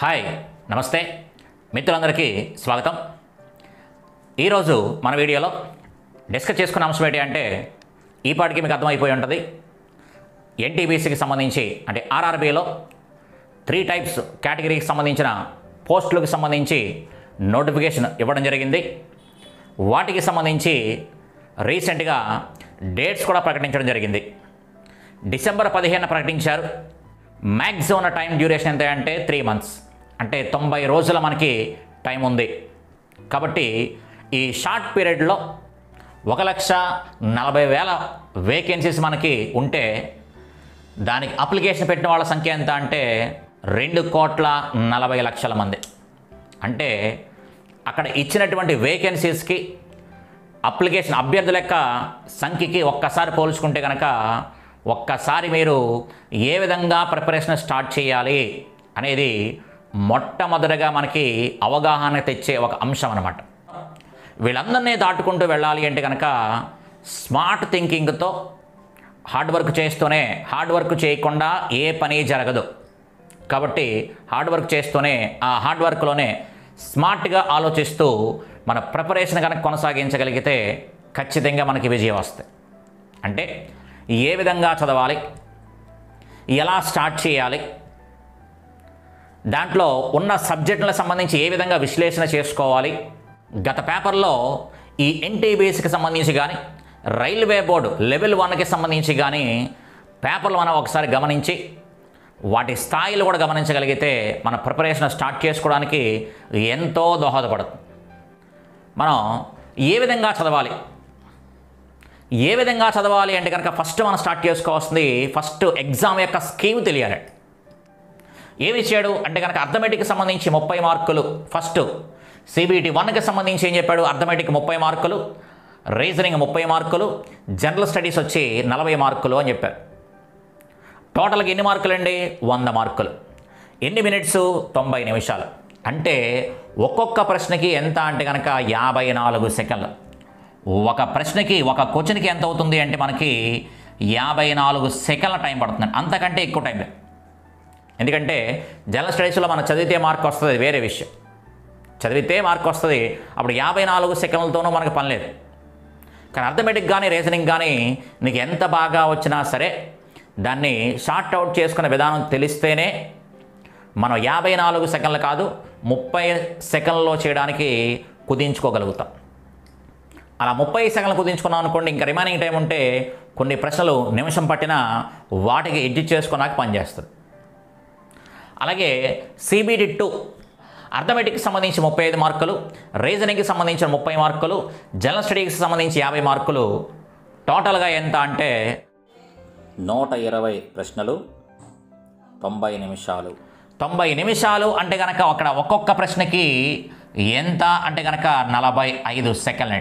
hi నమస్తే మిత్రులందరికీ స్వాగతం ఈరోజు మన వీడియోలో డిస్కస్ చేసుకున్న అంశం ఏంటి అంటే ఈ పాటికి మీకు అర్థమైపోయి ఉంటుంది ఎన్టీబీసీకి సంబంధించి అంటే ఆర్ఆర్బీలో త్రీ టైప్స్ కేటగిరీకి సంబంధించిన పోస్టులకు సంబంధించి నోటిఫికేషన్ ఇవ్వడం జరిగింది వాటికి సంబంధించి రీసెంట్గా డేట్స్ కూడా ప్రకటించడం జరిగింది డిసెంబర్ పదిహేను ప్రకటించారు మ్యాక్సిమం ఉన్న టైం డ్యూరేషన్ ఎంత అంటే త్రీ మంత్స్ అంటే తొంభై రోజుల మనకి టైం ఉంది కాబట్టి ఈ షార్ట్ పీరియడ్లో ఒక లక్ష నలభై వేల వేకెన్సీస్ మనకి ఉంటే దానికి అప్లికేషన్ పెట్టిన వాళ్ళ సంఖ్య ఎంత అంటే రెండు కోట్ల నలభై లక్షల మంది అంటే అక్కడ ఇచ్చినటువంటి వేకెన్సీస్కి అప్లికేషన్ అభ్యర్థుల యొక్క సంఖ్యకి ఒక్కసారి పోల్చుకుంటే కనుక ఒక్కసారి మీరు ఏ విధంగా ప్రిపరేషన్ స్టార్ట్ చేయాలి అనేది మొట్టమొదటిగా మనకి అవగాహన తెచ్చే ఒక అంశం అనమాట వీళ్ళందరినీ దాటుకుంటూ వెళ్ళాలి అంటే కనుక స్మార్ట్ థింకింగ్తో హార్డ్ వర్క్ చేస్తూనే హార్డ్ వర్క్ చేయకుండా ఏ పని జరగదు కాబట్టి హార్డ్ వర్క్ చేస్తూనే ఆ హార్డ్ వర్క్లోనే స్మార్ట్గా ఆలోచిస్తూ మన ప్రిపరేషన్ కనుక కొనసాగించగలిగితే ఖచ్చితంగా మనకి విజయం వస్తుంది అంటే ఏ విధంగా చదవాలి ఎలా స్టార్ట్ చేయాలి దాంట్లో ఉన్న సబ్జెక్టులకు సంబంధించి ఏ విధంగా విశ్లేషణ చేసుకోవాలి గత పేపర్లో ఈ ఎన్టీబీఎస్కి సంబంధించి కానీ రైల్వే బోర్డు లెవెల్ వన్కి సంబంధించి కానీ పేపర్లు మనం ఒకసారి గమనించి వాటి స్థాయిలు కూడా గమనించగలిగితే మన ప్రిపరేషన్ స్టార్ట్ చేసుకోవడానికి ఎంతో దోహదపడుతుంది మనం ఏ విధంగా చదవాలి ఏ విధంగా చదవాలి అంటే కనుక ఫస్ట్ మనం స్టార్ట్ చేసుకోవాల్సింది ఫస్ట్ ఎగ్జామ్ యొక్క స్కీమ్ తెలియాలి ఏమి ఇచ్చాడు అంటే కనుక అర్థమెటిక్కి సంబంధించి ముప్పై మార్కులు ఫస్ట్ సిబిటి వన్కి సంబంధించి ఏం చెప్పాడు అర్థమెటిక్ ముప్పై మార్కులు రీజనింగ్ ముప్పై మార్కులు జనరల్ స్టడీస్ వచ్చి నలభై మార్కులు అని చెప్పారు టోటల్గా ఎన్ని మార్కులు అండి వంద మార్కులు ఎన్ని మినిట్స్ తొంభై నిమిషాలు అంటే ఒక్కొక్క ప్రశ్నకి ఎంత అంటే కనుక యాభై నాలుగు సెకండ్లు ఒక ప్రశ్నకి ఒక క్వశ్చన్కి ఎంత అవుతుంది అంటే మనకి యాభై నాలుగు సెకండ్ల టైం పడుతుంది అంతకంటే ఎక్కువ టైం లేదు ఎందుకంటే జనరల్ స్టడీస్లో మనం చదివితే మార్క్ వస్తుంది అది వేరే విషయం చదివితే మార్క్ వస్తుంది అప్పుడు యాభై నాలుగు సెకండ్లతోనూ మనకు పని లేదు కానీ అర్థమెటిక్ కానీ రీజనింగ్ కానీ నీకు ఎంత బాగా వచ్చినా సరే దాన్ని షార్ట్ అవుట్ చేసుకునే విధానం తెలిస్తేనే మనం యాభై నాలుగు సెకండ్లు కాదు ముప్పై సెకండ్లో చేయడానికి కుదించుకోగలుగుతాం అలా ముప్పై సెకండ్లు కుదించుకున్నాం అనుకోండి ఇంకా రిమైనింగ్ టైం ఉంటే కొన్ని ప్రశ్నలు నిమిషం పట్టినా వాటికి ఎడ్జిట్ చేసుకున్నాక పనిచేస్తుంది అలాగే సిబిడి టూ అర్థమెటిక్కి సంబంధించి ముప్పై ఐదు మార్కులు రీజనింగ్కి సంబంధించిన ముప్పై మార్కులు జనరల్ స్టడీకి సంబంధించి యాభై మార్కులు టోటల్గా ఎంత అంటే నూట ఇరవై ప్రశ్నలు తొంభై నిమిషాలు తొంభై నిమిషాలు అంటే కనుక అక్కడ ఒక్కొక్క ప్రశ్నకి ఎంత అంటే కనుక నలభై ఐదు సెకండ్లు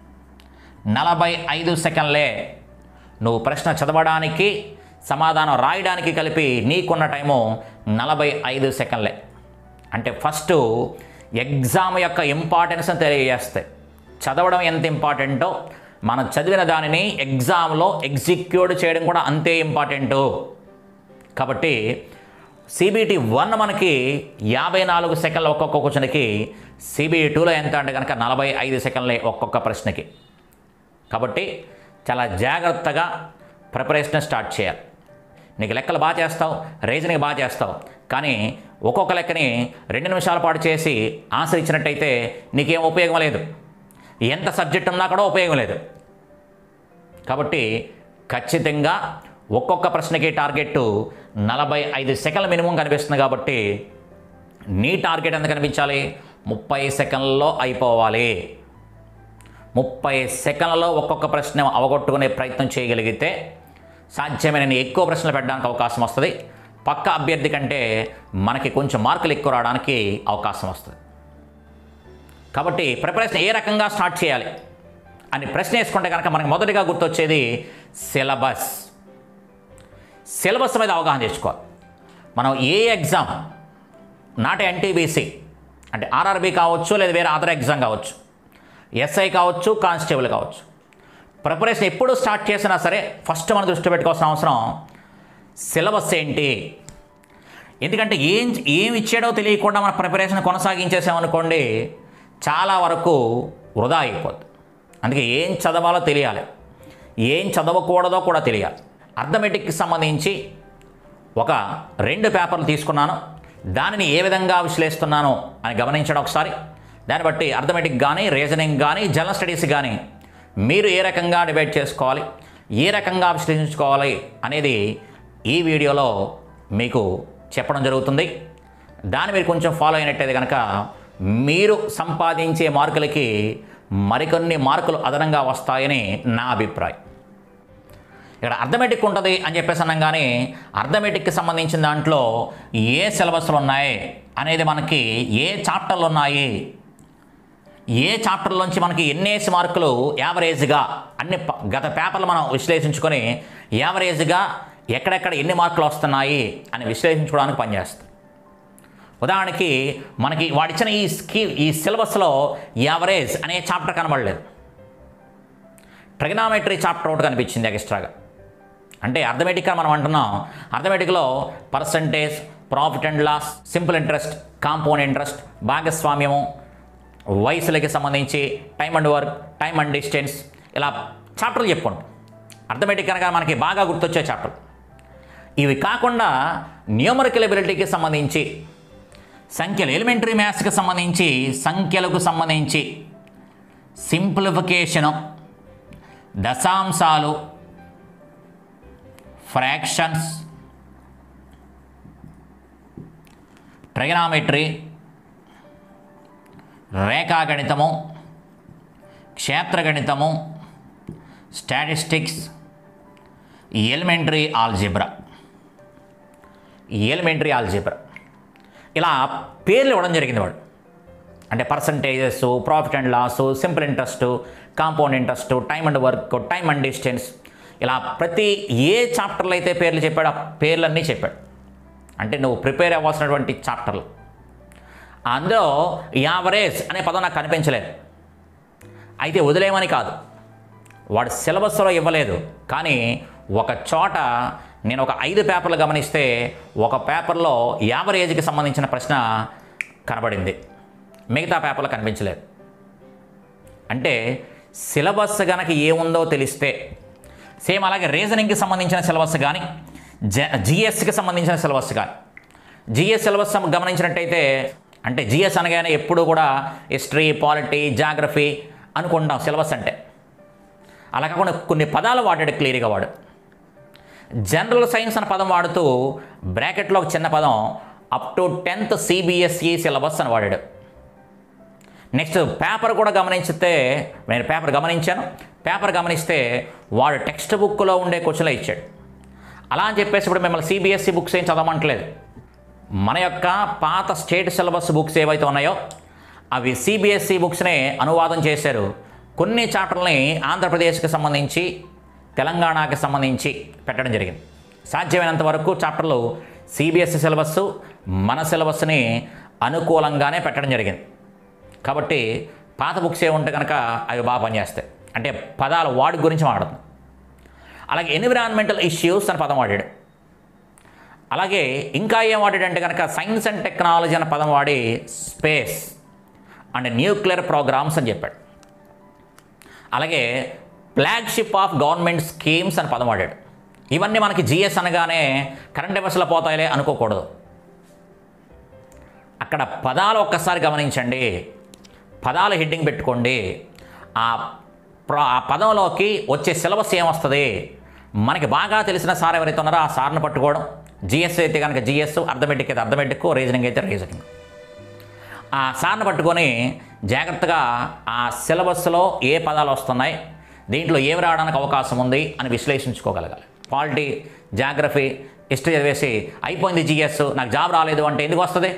నలభై ఐదు సెకండ్లే నువ్వు ప్రశ్న చదవడానికి సమాధానం రాయడానికి కలిపి నీకున్న టైము నలభై ఐదు సెకండ్లే అంటే ఫస్ట్ ఎగ్జామ్ యొక్క ఇంపార్టెన్స్ తెలియజేస్తాయి చదవడం ఎంత ఇంపార్టెంటో మనం చదివిన దానిని ఎగ్జామ్లో ఎగ్జిక్యూట్ చేయడం కూడా అంతే ఇంపార్టెంటు కాబట్టి సిబిటి వన్ మనకి యాభై నాలుగు సెకండ్ల ఒక్కొక్క క్వశ్చన్కి సిబిటి టూలో ఎంత అంటే కనుక నలభై ఐదు సెకండ్లే ఒక్కొక్క ప్రశ్నకి కాబట్టి చాలా జాగ్రత్తగా ప్రిపరేషన్ స్టార్ట్ చేయాలి నీకు లెక్కలు బాగా చేస్తావు రీజనింగ్ బాగా చేస్తావు కానీ ఒక్కొక్క లెక్కని రెండు నిమిషాల పాటు చేసి ఆన్సర్ ఇచ్చినట్టయితే నీకేం ఉపయోగం లేదు ఎంత సబ్జెక్ట్ ఉన్నా కూడా ఉపయోగం లేదు కాబట్టి ఖచ్చితంగా ఒక్కొక్క ప్రశ్నకి టార్గెట్ నలభై ఐదు సెకండ్ల మినిమం కనిపిస్తుంది కాబట్టి నీ టార్గెట్ ఎంత కనిపించాలి ముప్పై సెకండ్లలో అయిపోవాలి ముప్పై సెకండ్లలో ఒక్కొక్క ప్రశ్న అవగొట్టుకునే ప్రయత్నం చేయగలిగితే సాధ్యమైన ఎక్కువ ప్రశ్నలు పెట్టడానికి అవకాశం వస్తుంది పక్క అభ్యర్థి కంటే మనకి కొంచెం మార్కులు ఎక్కువ రావడానికి అవకాశం వస్తుంది కాబట్టి ప్రిపరేషన్ ఏ రకంగా స్టార్ట్ చేయాలి అని ప్రశ్న వేసుకుంటే కనుక మనకి మొదటిగా గుర్తొచ్చేది సిలబస్ సిలబస్ మీద అవగాహన చేసుకోవాలి మనం ఏ ఎగ్జామ్ నాట్ ఎన్టీబీసీ అంటే ఆర్ఆర్బీ కావచ్చు లేదా వేరే అదర్ ఎగ్జామ్ కావచ్చు ఎస్ఐ కావచ్చు కానిస్టేబుల్ కావచ్చు ప్రిపరేషన్ ఎప్పుడు స్టార్ట్ చేసినా సరే ఫస్ట్ మనం దృష్టి పెట్టుకోవాల్సిన అవసరం సిలబస్ ఏంటి ఎందుకంటే ఏం ఏం ఇచ్చాడో తెలియకుండా మన ప్రిపరేషన్ కొనసాగించేసామనుకోండి చాలా వరకు వృధా అయిపోద్ది అందుకే ఏం చదవాలో తెలియాలి ఏం చదవకూడదో కూడా తెలియాలి అర్థమెటిక్కి సంబంధించి ఒక రెండు పేపర్లు తీసుకున్నాను దానిని ఏ విధంగా విశ్లేషిస్తున్నాను అని గమనించడం ఒకసారి దాన్ని బట్టి అర్థమెటిక్ కానీ రీజనింగ్ కానీ జనరల్ స్టడీస్ కానీ మీరు ఏ రకంగా డిబేట్ చేసుకోవాలి ఏ రకంగా విశ్లేషించుకోవాలి అనేది ఈ వీడియోలో మీకు చెప్పడం జరుగుతుంది దాన్ని మీరు కొంచెం ఫాలో అయినట్టయితే కనుక మీరు సంపాదించే మార్కులకి మరికొన్ని మార్కులు అదనంగా వస్తాయని నా అభిప్రాయం ఇక్కడ అర్థమెటిక్ ఉంటుంది అని చెప్పేసి అన్నాం కానీ అర్థమెటిక్కి సంబంధించిన దాంట్లో ఏ సిలబస్లు ఉన్నాయి అనేది మనకి ఏ చాప్టర్లు ఉన్నాయి ఏ చాప్టర్లోంచి మనకి ఎన్నేసి మార్కులు యావరేజ్గా అన్ని ప- గత పేపర్లు మనం విశ్లేషించుకొని యావరేజ్గా ఎక్కడెక్కడ ఎన్ని మార్కులు వస్తున్నాయి అని విశ్లేషించుకోవడానికి పనిచేస్తాం ఉదాహరణకి మనకి వాడిచ్చిన ఈ స్కీ ఈ సిలబస్లో యావరేజ్ అనే చాప్టర్ కనబడలేదు ట్రిగనామెట్రీ చాప్టర్ ఒకటి కనిపించింది ఎక్స్ట్రాగా అంటే అర్థమెటిక్గా మనం అంటున్నాం అర్థమెటిక్లో percentage profit and loss simple interest compound interest భాగస్వామ్యము వయసులకి సంబంధించి time and work time and distance ఇలా చాప్టర్లు చెప్పుకుంటాం అర్థమెటిక్ కనుక మనకి బాగా గుర్తొచ్చే చాప్టర్ ఇవి కాకుండా న్యూమరికల్ ఎబిలిటీకి సంబంధించి సంఖ్యలు ఎలిమెంటరీ మ్యాథ్స్కి సంబంధించి సంఖ్యలకు సంబంధించి సింప్లిఫికేషను దశాంశాలు ఫ్రాక్షన్స్ ట్రైనామెట్రీ రేఖాగణితము క్షేత్రగణితము statistics elementary algebra elementary algebra ఇలా పేర్లు ఇవ్వడం జరిగింది వాడు అంటే percentages profit and loss simple interest compound interest time and work time and distance ఇలా ప్రతి ఏ చాప్టర్లో అయితే పేర్లు చెప్పాడో ఆ పేర్లన్నీ చెప్పాడు అంటే నువ్వు ప్రిపేర్ అవ్వాల్సినటువంటి చాప్టర్లు అందులో యావరేజ్ అనే పదం నాకు కనిపించలేదు అయితే వదిలేయమని కాదు వాడు సిలబస్లో ఇవ్వలేదు కానీ ఒక చోట నేను ఒక ఐదు పేపర్లు గమనిస్తే ఒక పేపర్లో యావరేజ్కి సంబంధించిన ప్రశ్న కనబడింది మిగతా పేపర్లు కనిపించలేదు అంటే సిలబస్ గనక ఏముందో తెలిస్తే సేమ్ అలాగే రీజనింగ్కి సంబంధించిన సిలబస్ కానీ జ జిఎస్కి సంబంధించిన సిలబస్ కానీ జిఎస్ సిలబస్ గమనించినట్టయితే అంటే జిఎస్ అనగానే ఎప్పుడు కూడా హిస్టరీ పాలిటీ జాగ్రఫీ అనుకుంటాం సిలబస్ అంటే అలా కాకుండా కొన్ని పదాలు వాడాడు క్లియర్గా వాడు జనరల్ సైన్స్ అనే పదం వాడుతూ బ్రాకెట్లో ఒక చిన్న పదం up to tenth CBSE syllabus అని వాడాడు నెక్స్ట్ పేపర్ కూడా గమనించితే నేను పేపర్ గమనించాను పేపర్ గమనిస్తే వాడు టెక్స్ట్ బుక్లో ఉండే క్వశ్చన్లే ఇచ్చాడు అలా అని చెప్పేసి ఇప్పుడు మిమ్మల్ని సిబిఎస్ఈ బుక్స్ ఏం చదవమంటలేదు మన యొక్క పాత స్టేట్ సిలబస్ బుక్స్ ఏవైతే ఉన్నాయో అవి సిబిఎస్ఈ బుక్స్నే అనువాదం చేశారు కొన్ని చాప్టర్లని ఆంధ్రప్రదేశ్కి సంబంధించి తెలంగాణకి సంబంధించి పెట్టడం జరిగింది సాధ్యమైనంత వరకు చాప్టర్లు సిబిఎస్ఈ సిలబస్ మన సిలబస్ని అనుకూలంగానే పెట్టడం జరిగింది కాబట్టి పాత బుక్స్ ఏముంటే కనుక అవి బాగా పనిచేస్తాయి అంటే పదాల వాడి గురించి మాట్లాడుతుంది అలాగే ఎన్విరాన్మెంటల్ ఇష్యూస్ అని పదం వాడాడు అలాగే ఇంకా ఏం వాడాడంటే కనుక సైన్స్ అండ్ టెక్నాలజీ అనే పదం వాడి స్పేస్ అండ్ న్యూక్లియర్ ప్రోగ్రామ్స్ అని చెప్పాడు అలాగే ఫ్లాగ్షిప్ ఆఫ్ గవర్నమెంట్ స్కీమ్స్ అని పదం వాడాడు ఇవన్నీ మనకి జిఎస్ అనగానే కరెంట్ అఫైర్స్లో పోతాయిలే అనుకోకూడదు అక్కడ పదాలు ఒక్కసారి గమనించండి పదాలు హెడ్డింగ్ పెట్టుకోండి ఆ ప్ర ఆ పదంలోకి వచ్చే సిలబస్ ఏమొస్తుంది మనకి బాగా తెలిసిన సార్ ఎవరైతే ఉన్నారో ఆ సార్ని పట్టుకోవడం జిఎస్ అయితే కనుక జిఎస్ అర్థమెటిక్ అయితే అర్థమెటిక్ రీజనింగ్ అయితే రీజనింగ్ ఆ సార్ని పట్టుకొని జాగ్రత్తగా ఆ సిలబస్లో ఏ పదాలు వస్తున్నాయి దీంట్లో ఏమి రావడానికి అవకాశం ఉంది అని విశ్లేషించుకోగలగాలి పాలిటీ జాగ్రఫీ హిస్టరీ చదివేసి అయిపోయింది జిఎస్ నాకు జాబ్ రాలేదు అంటే ఎందుకు వస్తుంది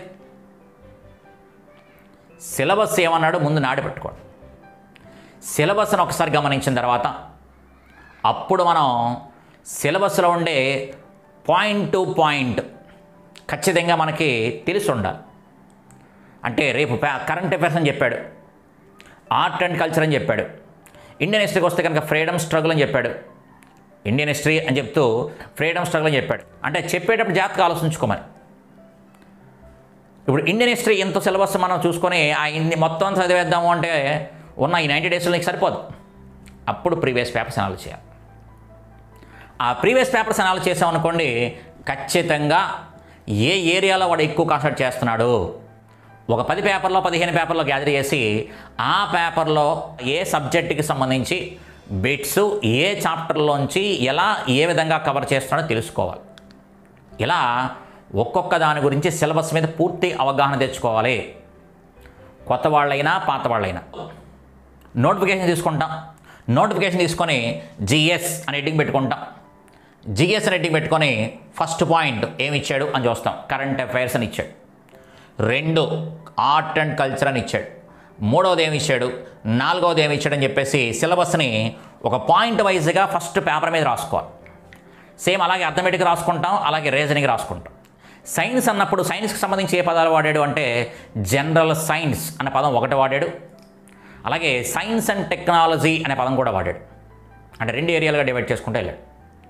సిలబస్ ఏమన్నాడు ముందు నాడి పెట్టుకోండి సిలబస్ని ఒకసారి గమనించిన తర్వాత అప్పుడు మనం సిలబస్లో ఉండే పాయింట్ టు పాయింట్ ఖచ్చితంగా మనకి తెలిసి ఉండాలి అంటే రేపు పే- కరెంట్ అఫైర్స్ అని చెప్పాడు ఆర్ట్ అండ్ కల్చర్ అని చెప్పాడు ఇండియన్ హిస్టరీకి వస్తే కనుక ఫ్రీడమ్ స్ట్రగుల్ అని చెప్పాడు ఇండియన్ హిస్టరీ అని చెప్తూ ఫ్రీడమ్ స్ట్రగుల్ అని చెప్పాడు అంటే చెప్పేటప్పుడు జాగ్రత్తగా ఆలోచించుకోమని ఇప్పుడు ఇండియన్ హిస్టరీ ఎంత సిలబస్ మనం చూసుకొని ఆ ఇన్ని మొత్తం చదివేద్దాము అంటే ఉన్న ఈ నైంటీ డేస్లో నీకు సరిపోదు అప్పుడు ప్రీవియస్ పేపర్స్ అనాలి చేయాలి ఆ ప్రీవియస్ పేపర్స్ అనాలి చేసామనుకోండి ఖచ్చితంగా ఏ ఏరియాలో వాడు ఎక్కువ కాన్సన్ట్రేట్ చేస్తున్నాడు ఒక పది పేపర్లో పదిహేను పేపర్లో గ్యాదర్ చేసి ఆ పేపర్లో ఏ సబ్జెక్టుకి సంబంధించి బిట్స్ ఏ చాప్టర్లోంచి ఎలా ఏ విధంగా కవర్ చేస్తున్నాడో తెలుసుకోవాలి ఇలా ఒక్కొక్క దాని గురించి సిలబస్ మీద పూర్తి అవగాహన తెచ్చుకోవాలి కొత్త వాళ్ళైనా పాత వాళ్ళైనా నోటిఫికేషన్ తీసుకుంటాం నోటిఫికేషన్ తీసుకొని జిఎస్ అని హెడ్డింగ్ పెట్టుకుంటాం జిఎస్ అని హెడ్డింగ్ పెట్టుకొని ఫస్ట్ పాయింట్ ఏమి ఇచ్చాడు అని చూస్తాం కరెంట్ అఫైర్స్ అని ఇచ్చాడు రెండు ఆర్ట్ అండ్ కల్చర్ అని ఇచ్చాడు మూడవది ఏమి ఇచ్చాడు నాలుగవది ఏమి ఇచ్చాడు అని చెప్పేసి సిలబస్ని ఒక పాయింట్ వైజ్గా ఫస్ట్ పేపర్ మీద రాసుకోవాలి సేమ్ అలాగే అర్థమెటిక్ రాసుకుంటాం అలాగే రీజనింగ్ రాసుకుంటాం సైన్స్ అన్నప్పుడు సైన్స్కి సంబంధించి ఏ పదాలు వాడాడు అంటే జనరల్ సైన్స్ అనే పదం ఒకటి వాడాడు అలాగే సైన్స్ అండ్ టెక్నాలజీ అనే పదం కూడా వాడాడు అంటే రెండు ఏరియాలుగా డివైడ్ చేసుకుంటూ వెళ్ళాడు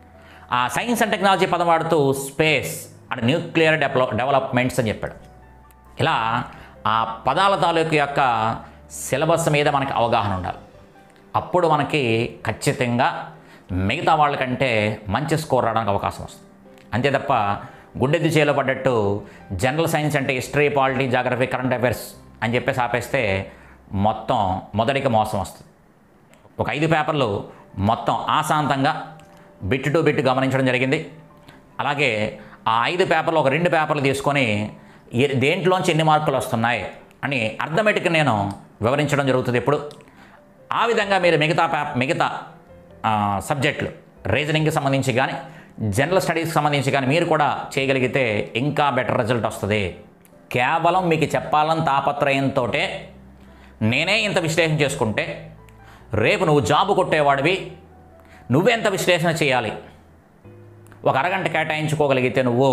ఆ సైన్స్ అండ్ టెక్నాలజీ పదం వాడుతూ space and nuclear develop developments అని చెప్పాడు ఇలా ఆ పదాల తాలూకు యొక్క సిలబస్ మీద మనకి అవగాహన ఉండాలి అప్పుడు మనకి ఖచ్చితంగా మిగతా వాళ్ళకంటే మంచి స్కోర్ రావడానికి అవకాశం వస్తుంది అంతే తప్ప గుడ్డెద్దు చేలో పడ్డట్టు జనరల్ సైన్స్ అంటే history polity geography current affairs అని చెప్పేసి ఆపేస్తే మొత్తం మొదటికి మోసం వస్తుంది ఒక ఐదు పేపర్లు మొత్తం ఆశాంతంగా బిట్ టు బిట్ గమనించడం జరిగింది అలాగే ఆ ఐదు పేపర్లు ఒక రెండు పేపర్లు తీసుకొని ఏ- దేంట్లోంచి ఎన్ని మార్కులు వస్తున్నాయి అని అర్థమెటిక్ నేను వివరించడం జరుగుతుంది ఇప్పుడు ఆ విధంగా మీరు మిగతా పే మిగతా ఆ, సబ్జెక్టులు రీజనింగ్కి సంబంధించి కానీ జనరల్ స్టడీస్కి సంబంధించి కానీ మీరు కూడా చేయగలిగితే ఇంకా బెటర్ రిజల్ట్ వస్తుంది కేవలం మీకు చెప్పాలని తాపత్రయంతో నేనే ఇంత విశ్లేషణ చేసుకుంటే రేపు నువ్వు జాబు కొట్టేవాడివి నువ్వెంత విశ్లేషణ చేయాలి ఒక అరగంట కేటాయించుకోగలిగితే నువ్వు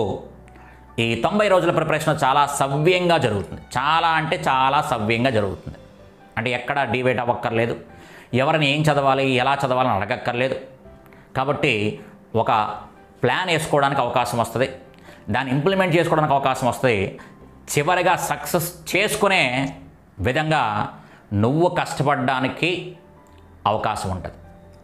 ఈ తొంభై రోజుల ప్రిపరేషన్ చాలా సవ్యంగా జరుగుతుంది చాలా అంటే చాలా సవ్యంగా జరుగుతుంది అంటే ఎక్కడ డివేట్ అవ్వక్కర్లేదు ఎవరిని ఏం చదవాలి ఎలా చదవాలని అడగక్కర్లేదు కాబట్టి ఒక ప్లాన్ వేసుకోవడానికి అవకాశం వస్తుంది దాన్ని ఇంప్లిమెంట్ చేసుకోవడానికి అవకాశం వస్తుంది చివరిగా సక్సెస్ చేసుకునే విధంగా నువ్వు కష్టపడడానికి అవకాశం ఉంటుంది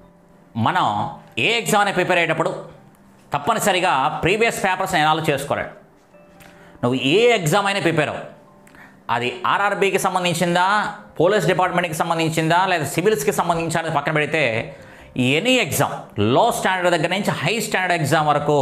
మనం ఏ ఎగ్జామ్ని ప్రిపేర్ అయ్యేటప్పుడు తప్పనిసరిగా ప్రీవియస్ పేపర్స్ ఎనాలు చేసుకోలేడు నువ్వు ఏ ఎగ్జామ్ అయినా ప్రిపేర్ అవ్వు అది ఆర్ఆర్బీకి సంబంధించిందా పోలీస్ డిపార్ట్మెంట్కి సంబంధించిందా లేదా సివిల్స్కి సంబంధించి అనేది పక్కన పెడితే ఎనీ ఎగ్జామ్ లో స్టాండర్డ్ దగ్గర నుంచి హై స్టాండర్డ్ ఎగ్జామ్ వరకు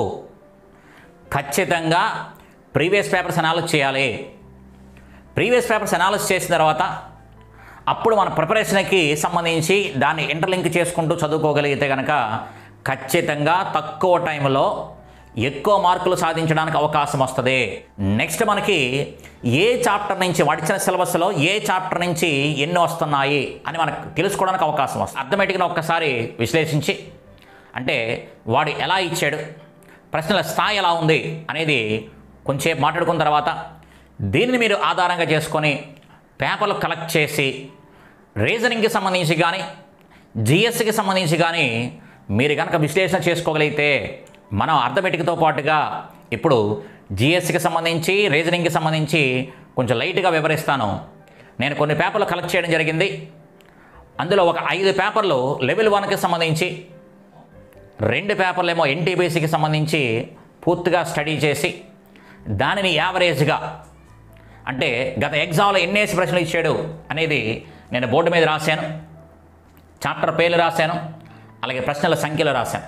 ఖచ్చితంగా ప్రీవియస్ పేపర్స్ అనాలిసిస్ చేయాలి ప్రీవియస్ పేపర్స్ అనాలిసిస్ చేసిన తర్వాత అప్పుడు మన ప్రిపరేషన్కి సంబంధించి దాన్ని ఇంటర్లింక్ చేసుకుంటూ చదువుకోగలిగితే కనుక ఖచ్చితంగా తక్కువ టైంలో ఎక్కువ మార్కులు సాధించడానికి అవకాశం వస్తుంది నెక్స్ట్ మనకి ఏ చాప్టర్ నుంచి వాడిచ్చిన సిలబస్లో ఏ చాప్టర్ నుంచి ఎన్ని వస్తున్నాయి అని మనకు తెలుసుకోవడానికి అవకాశం వస్తుంది అర్థమెటిక్గా ఒక్కసారి విశ్లేషించి అంటే వాడు ఎలా ఇచ్చాడు ప్రశ్నల స్థాయి ఎలా ఉంది అనేది కొంచెంసేపు మాట్లాడుకున్న తర్వాత దీనిని మీరు ఆధారంగా చేసుకొని పేపర్లు కలెక్ట్ చేసి రీజనింగ్కి సంబంధించి కానీ జిఎస్కి సంబంధించి కానీ మీరు కనుక విశ్లేషణ చేసుకోగలిగితే మనం అర్థమెటిక్తో పాటుగా ఇప్పుడు జిఎస్కి సంబంధించి రీజనింగ్కి సంబంధించి కొంచెం లైట్గా వివరిస్తాను నేను కొన్ని పేపర్లు కలెక్ట్ చేయడం జరిగింది అందులో ఒక ఐదు పేపర్లు లెవెల్ వన్కి సంబంధించి రెండు పేపర్లు ఏమో ఎన్టీబీసీకి సంబంధించి పూర్తిగా స్టడీ చేసి దానిని యావరేజ్గా అంటే గత ఎగ్జామ్లో ఎన్నేసి ప్రశ్నలు ఇచ్చాడు అనేది నేను బోర్డు మీద రాశాను చాప్టర్ పేర్లు రాశాను అలాగే ప్రశ్నల సంఖ్యలు రాశాను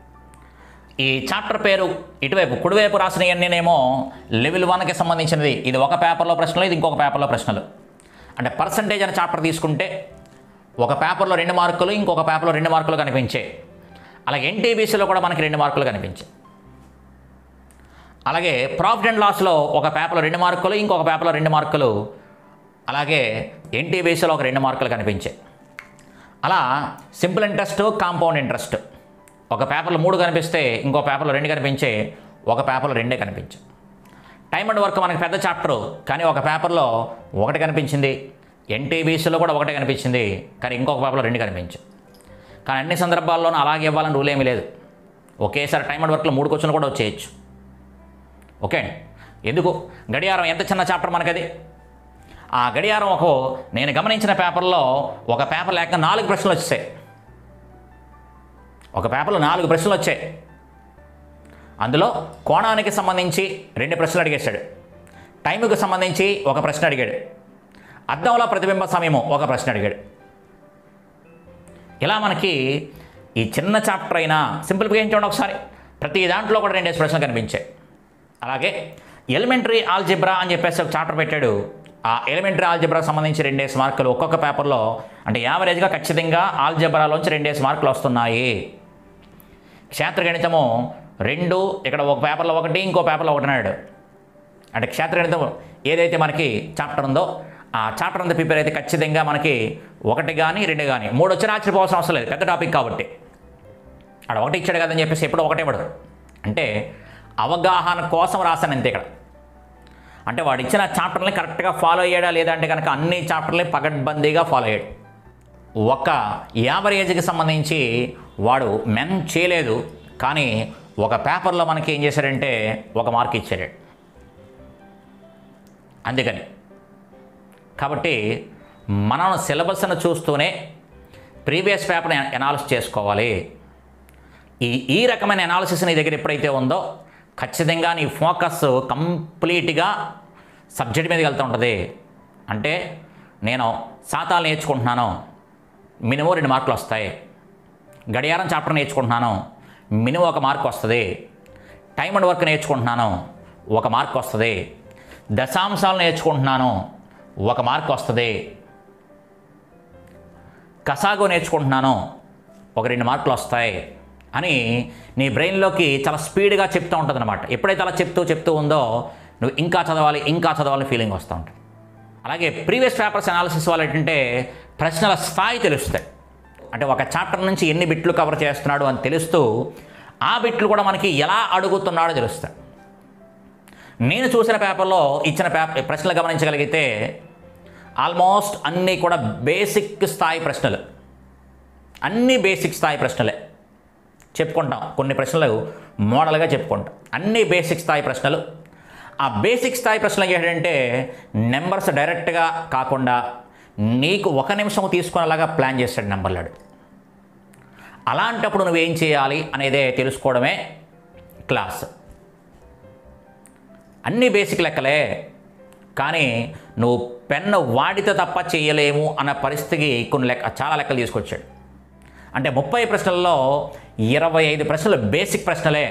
ఈ చాప్టర్ పేరు ఇటువైపు కుడివైపు రాసినవన్నీనేమో లెవెల్ వన్కి సంబంధించినది ఇది ఒక పేపర్లో ప్రశ్నలు ఇది ఇంకొక పేపర్లో ప్రశ్నలు అంటే పర్సంటేజ్ అనే చాప్టర్ తీసుకుంటే ఒక పేపర్లో రెండు మార్కులు ఇంకొక పేపర్లో రెండు మార్కులు కనిపించాయి అలాగే ఎన్టీబీసీలో కూడా మనకి రెండు మార్కులు కనిపించాయి అలాగే ప్రాఫిట్ అండ్ లాస్లో ఒక పేపర్లో రెండు మార్కులు ఇంకొక పేపర్లో రెండు మార్కులు అలాగే ఎన్టీబీసీలో ఒక రెండు మార్కులు కనిపించాయి అలా సింపుల్ ఇంట్రెస్ట్ కాంపౌండ్ ఇంట్రెస్ట్ ఒక పేపర్లో మూడు కనిపిస్తే ఇంకో పేపర్లో రెండు కనిపించే ఒక పేపర్లో రెండే కనిపించాయి టైం అండ్ వర్క్ మనకి పెద్ద చాప్టరు కానీ ఒక పేపర్లో ఒకటి కనిపించింది ఎన్టీబీసీలో కూడా ఒకటే కనిపించింది కానీ ఇంకొక పేపర్లో రెండు కనిపించాయి కానీ అన్ని సందర్భాల్లోనూ అలాగే ఇవ్వాలని రూల్ ఏమీ లేదు ఒకేసారి టైం అండ్ వర్క్లో మూడు క్వశ్చన్లు కూడా వచ్చేయచ్చు ఓకే అండి ఎందుకు గడియారం ఎంత చిన్న చాప్టర్ మనకది ఆ గడియారం ఒక నేను గమనించిన పేపర్లో ఒక పేపర్ లేక నాలుగు ప్రశ్నలు వచ్చాయి ఒక పేపర్లో నాలుగు ప్రశ్నలు వచ్చాయి అందులో కోణానికి సంబంధించి రెండు ప్రశ్నలు అడిగేశాడు టైంకి సంబంధించి ఒక ప్రశ్న అడిగాడు అద్దంలో ప్రతిబింబ సమయము ఒక ప్రశ్న అడిగాడు ఇలా మనకి ఈ చిన్న చాప్టర్ అయినా సింపుల్గా ఏం చూడండి ఒకసారి ప్రతి దాంట్లో కూడా రెండేసి ప్రశ్నలు కనిపించాయి అలాగే ఎలిమెంటరీ ఆల్జిబ్రా అని చెప్పేసి ఒక చాప్టర్ పెట్టాడు ఆ ఎలిమెంటరీ ఆల్జిబ్రాకి సంబంధించి రెండేసి మార్కులు ఒక్కొక్క పేపర్లో అంటే యావరేజ్గా ఖచ్చితంగా ఆల్జిబ్రాలోంచి రెండేసి మార్కులు వస్తున్నాయి క్షేత్రగణితము రెండు ఇక్కడ ఒక పేపర్లో ఒకటి ఇంకో పేపర్లో ఒకటి అన్నాడు అంటే క్షేత్రగణితం ఏదైతే మనకి చాప్టర్ ఉందో ఆ చాప్టర్ అంతా ప్రిపేర్ అయితే ఖచ్చితంగా మనకి ఒకటి కానీ రెండు కానీ మూడు వచ్చి ఆశ్చర్యపోవాల్సిన అవసరం లేదు పెద్ద టాపిక్ కాబట్టి ఆడ ఒకటి ఇచ్చాడు కదని చెప్పేసి ఎప్పుడు ఒకటే పడదు అంటే అవగాహన కోసం రాశాను అంతే ఇక్కడ అంటే వాడు ఇచ్చిన చాప్టర్ని కరెక్ట్గా ఫాలో అయ్యాడా లేదా అంటే కనుక అన్ని చాప్టర్ని పగడ్బందీగా ఫాలో అయ్యాడు ఒక యావరేజ్కి సంబంధించి వాడు మెన్ చేయలేదు కానీ ఒక పేపర్లో మనకి ఏం చేశాడంటే ఒక మార్క్ ఇచ్చాడు అందుకని కాబట్టి మనం సిలబస్ను చూస్తూనే ప్రీవియస్ పేపర్ని ఎనాలిసిస్ చేసుకోవాలి ఈ ఈ రకమైన ఎనాలిసిస్ నీ దగ్గర ఎప్పుడైతే ఉందో ఖచ్చితంగా నీ ఫోకస్ కంప్లీట్గా సబ్జెక్ట్ మీదకి వెళ్తూ ఉంటుంది అంటే నేను శాతాలు నేర్చుకుంటున్నాను మినిమం రెండు మార్కులు వస్తాయి గడియారం చాప్టర్ నేర్చుకుంటున్నాను మినిమం ఒక మార్క్ వస్తుంది టైం అండ్ వర్క్ నేర్చుకుంటున్నాను ఒక మార్క్ వస్తుంది దశాంశాలు నేర్చుకుంటున్నాను ఒక మార్క్ వస్తుంది కసాగో నేర్చుకుంటున్నాను ఒక రెండు మార్కులు వస్తాయి అని నీ బ్రెయిన్లోకి చాలా స్పీడ్గా చెప్తూ ఉంటుంది అనమాట ఎప్పుడైతే అలా చెప్తూ చెప్తూ ఉందో నువ్వు ఇంకా చదవాలి ఇంకా చదవాలి ఫీలింగ్ వస్తూ ఉంటుంది అలాగే ప్రీవియస్ పేపర్స్ అనాలిసిస్ వాళ్ళు ఏంటంటే ప్రశ్నల స్థాయి తెలుస్తాయి అంటే ఒక చాప్టర్ నుంచి ఎన్ని బిట్లు కవర్ చేస్తున్నాడు అని తెలుస్తూ ఆ బిట్లు కూడా మనకి ఎలా అడుగుతున్నాడో తెలుస్తాయి నేను చూసిన పేపర్లో ఇచ్చిన పేపర్ ప్రశ్నలు గమనించగలిగితే ఆల్మోస్ట్ అన్నీ కూడా బేసిక్ స్థాయి ప్రశ్నలు అన్నీ బేసిక్ స్థాయి ప్రశ్నలే చెప్పుకుంటాం కొన్ని ప్రశ్నలు మోడల్గా చెప్పుకుంటాం అన్నీ బేసిక్ స్థాయి ప్రశ్నలు ఆ బేసిక్ స్థాయి ప్రశ్నలు ఏంటంటే నెంబర్స్ డైరెక్ట్గా కాకుండా నీకు ఒక నిమిషం తీసుకునేలాగా ప్లాన్ చేస్తాడు నెంబర్లాడు అలాంటప్పుడు నువ్వేం చేయాలి అనేదే తెలుసుకోవడమే క్లాస్ అన్ని బేసిక్ లెక్కలే కానీ నువ్వు పెన్ను వాడితే తప్ప చేయలేము అన్న పరిస్థితికి కొన్ని లెక్క చాలా లెక్కలు తీసుకొచ్చాడు అంటే ముప్పై ప్రశ్నల్లో ఇరవై ఐదు ప్రశ్నలు బేసిక్ ప్రశ్నలే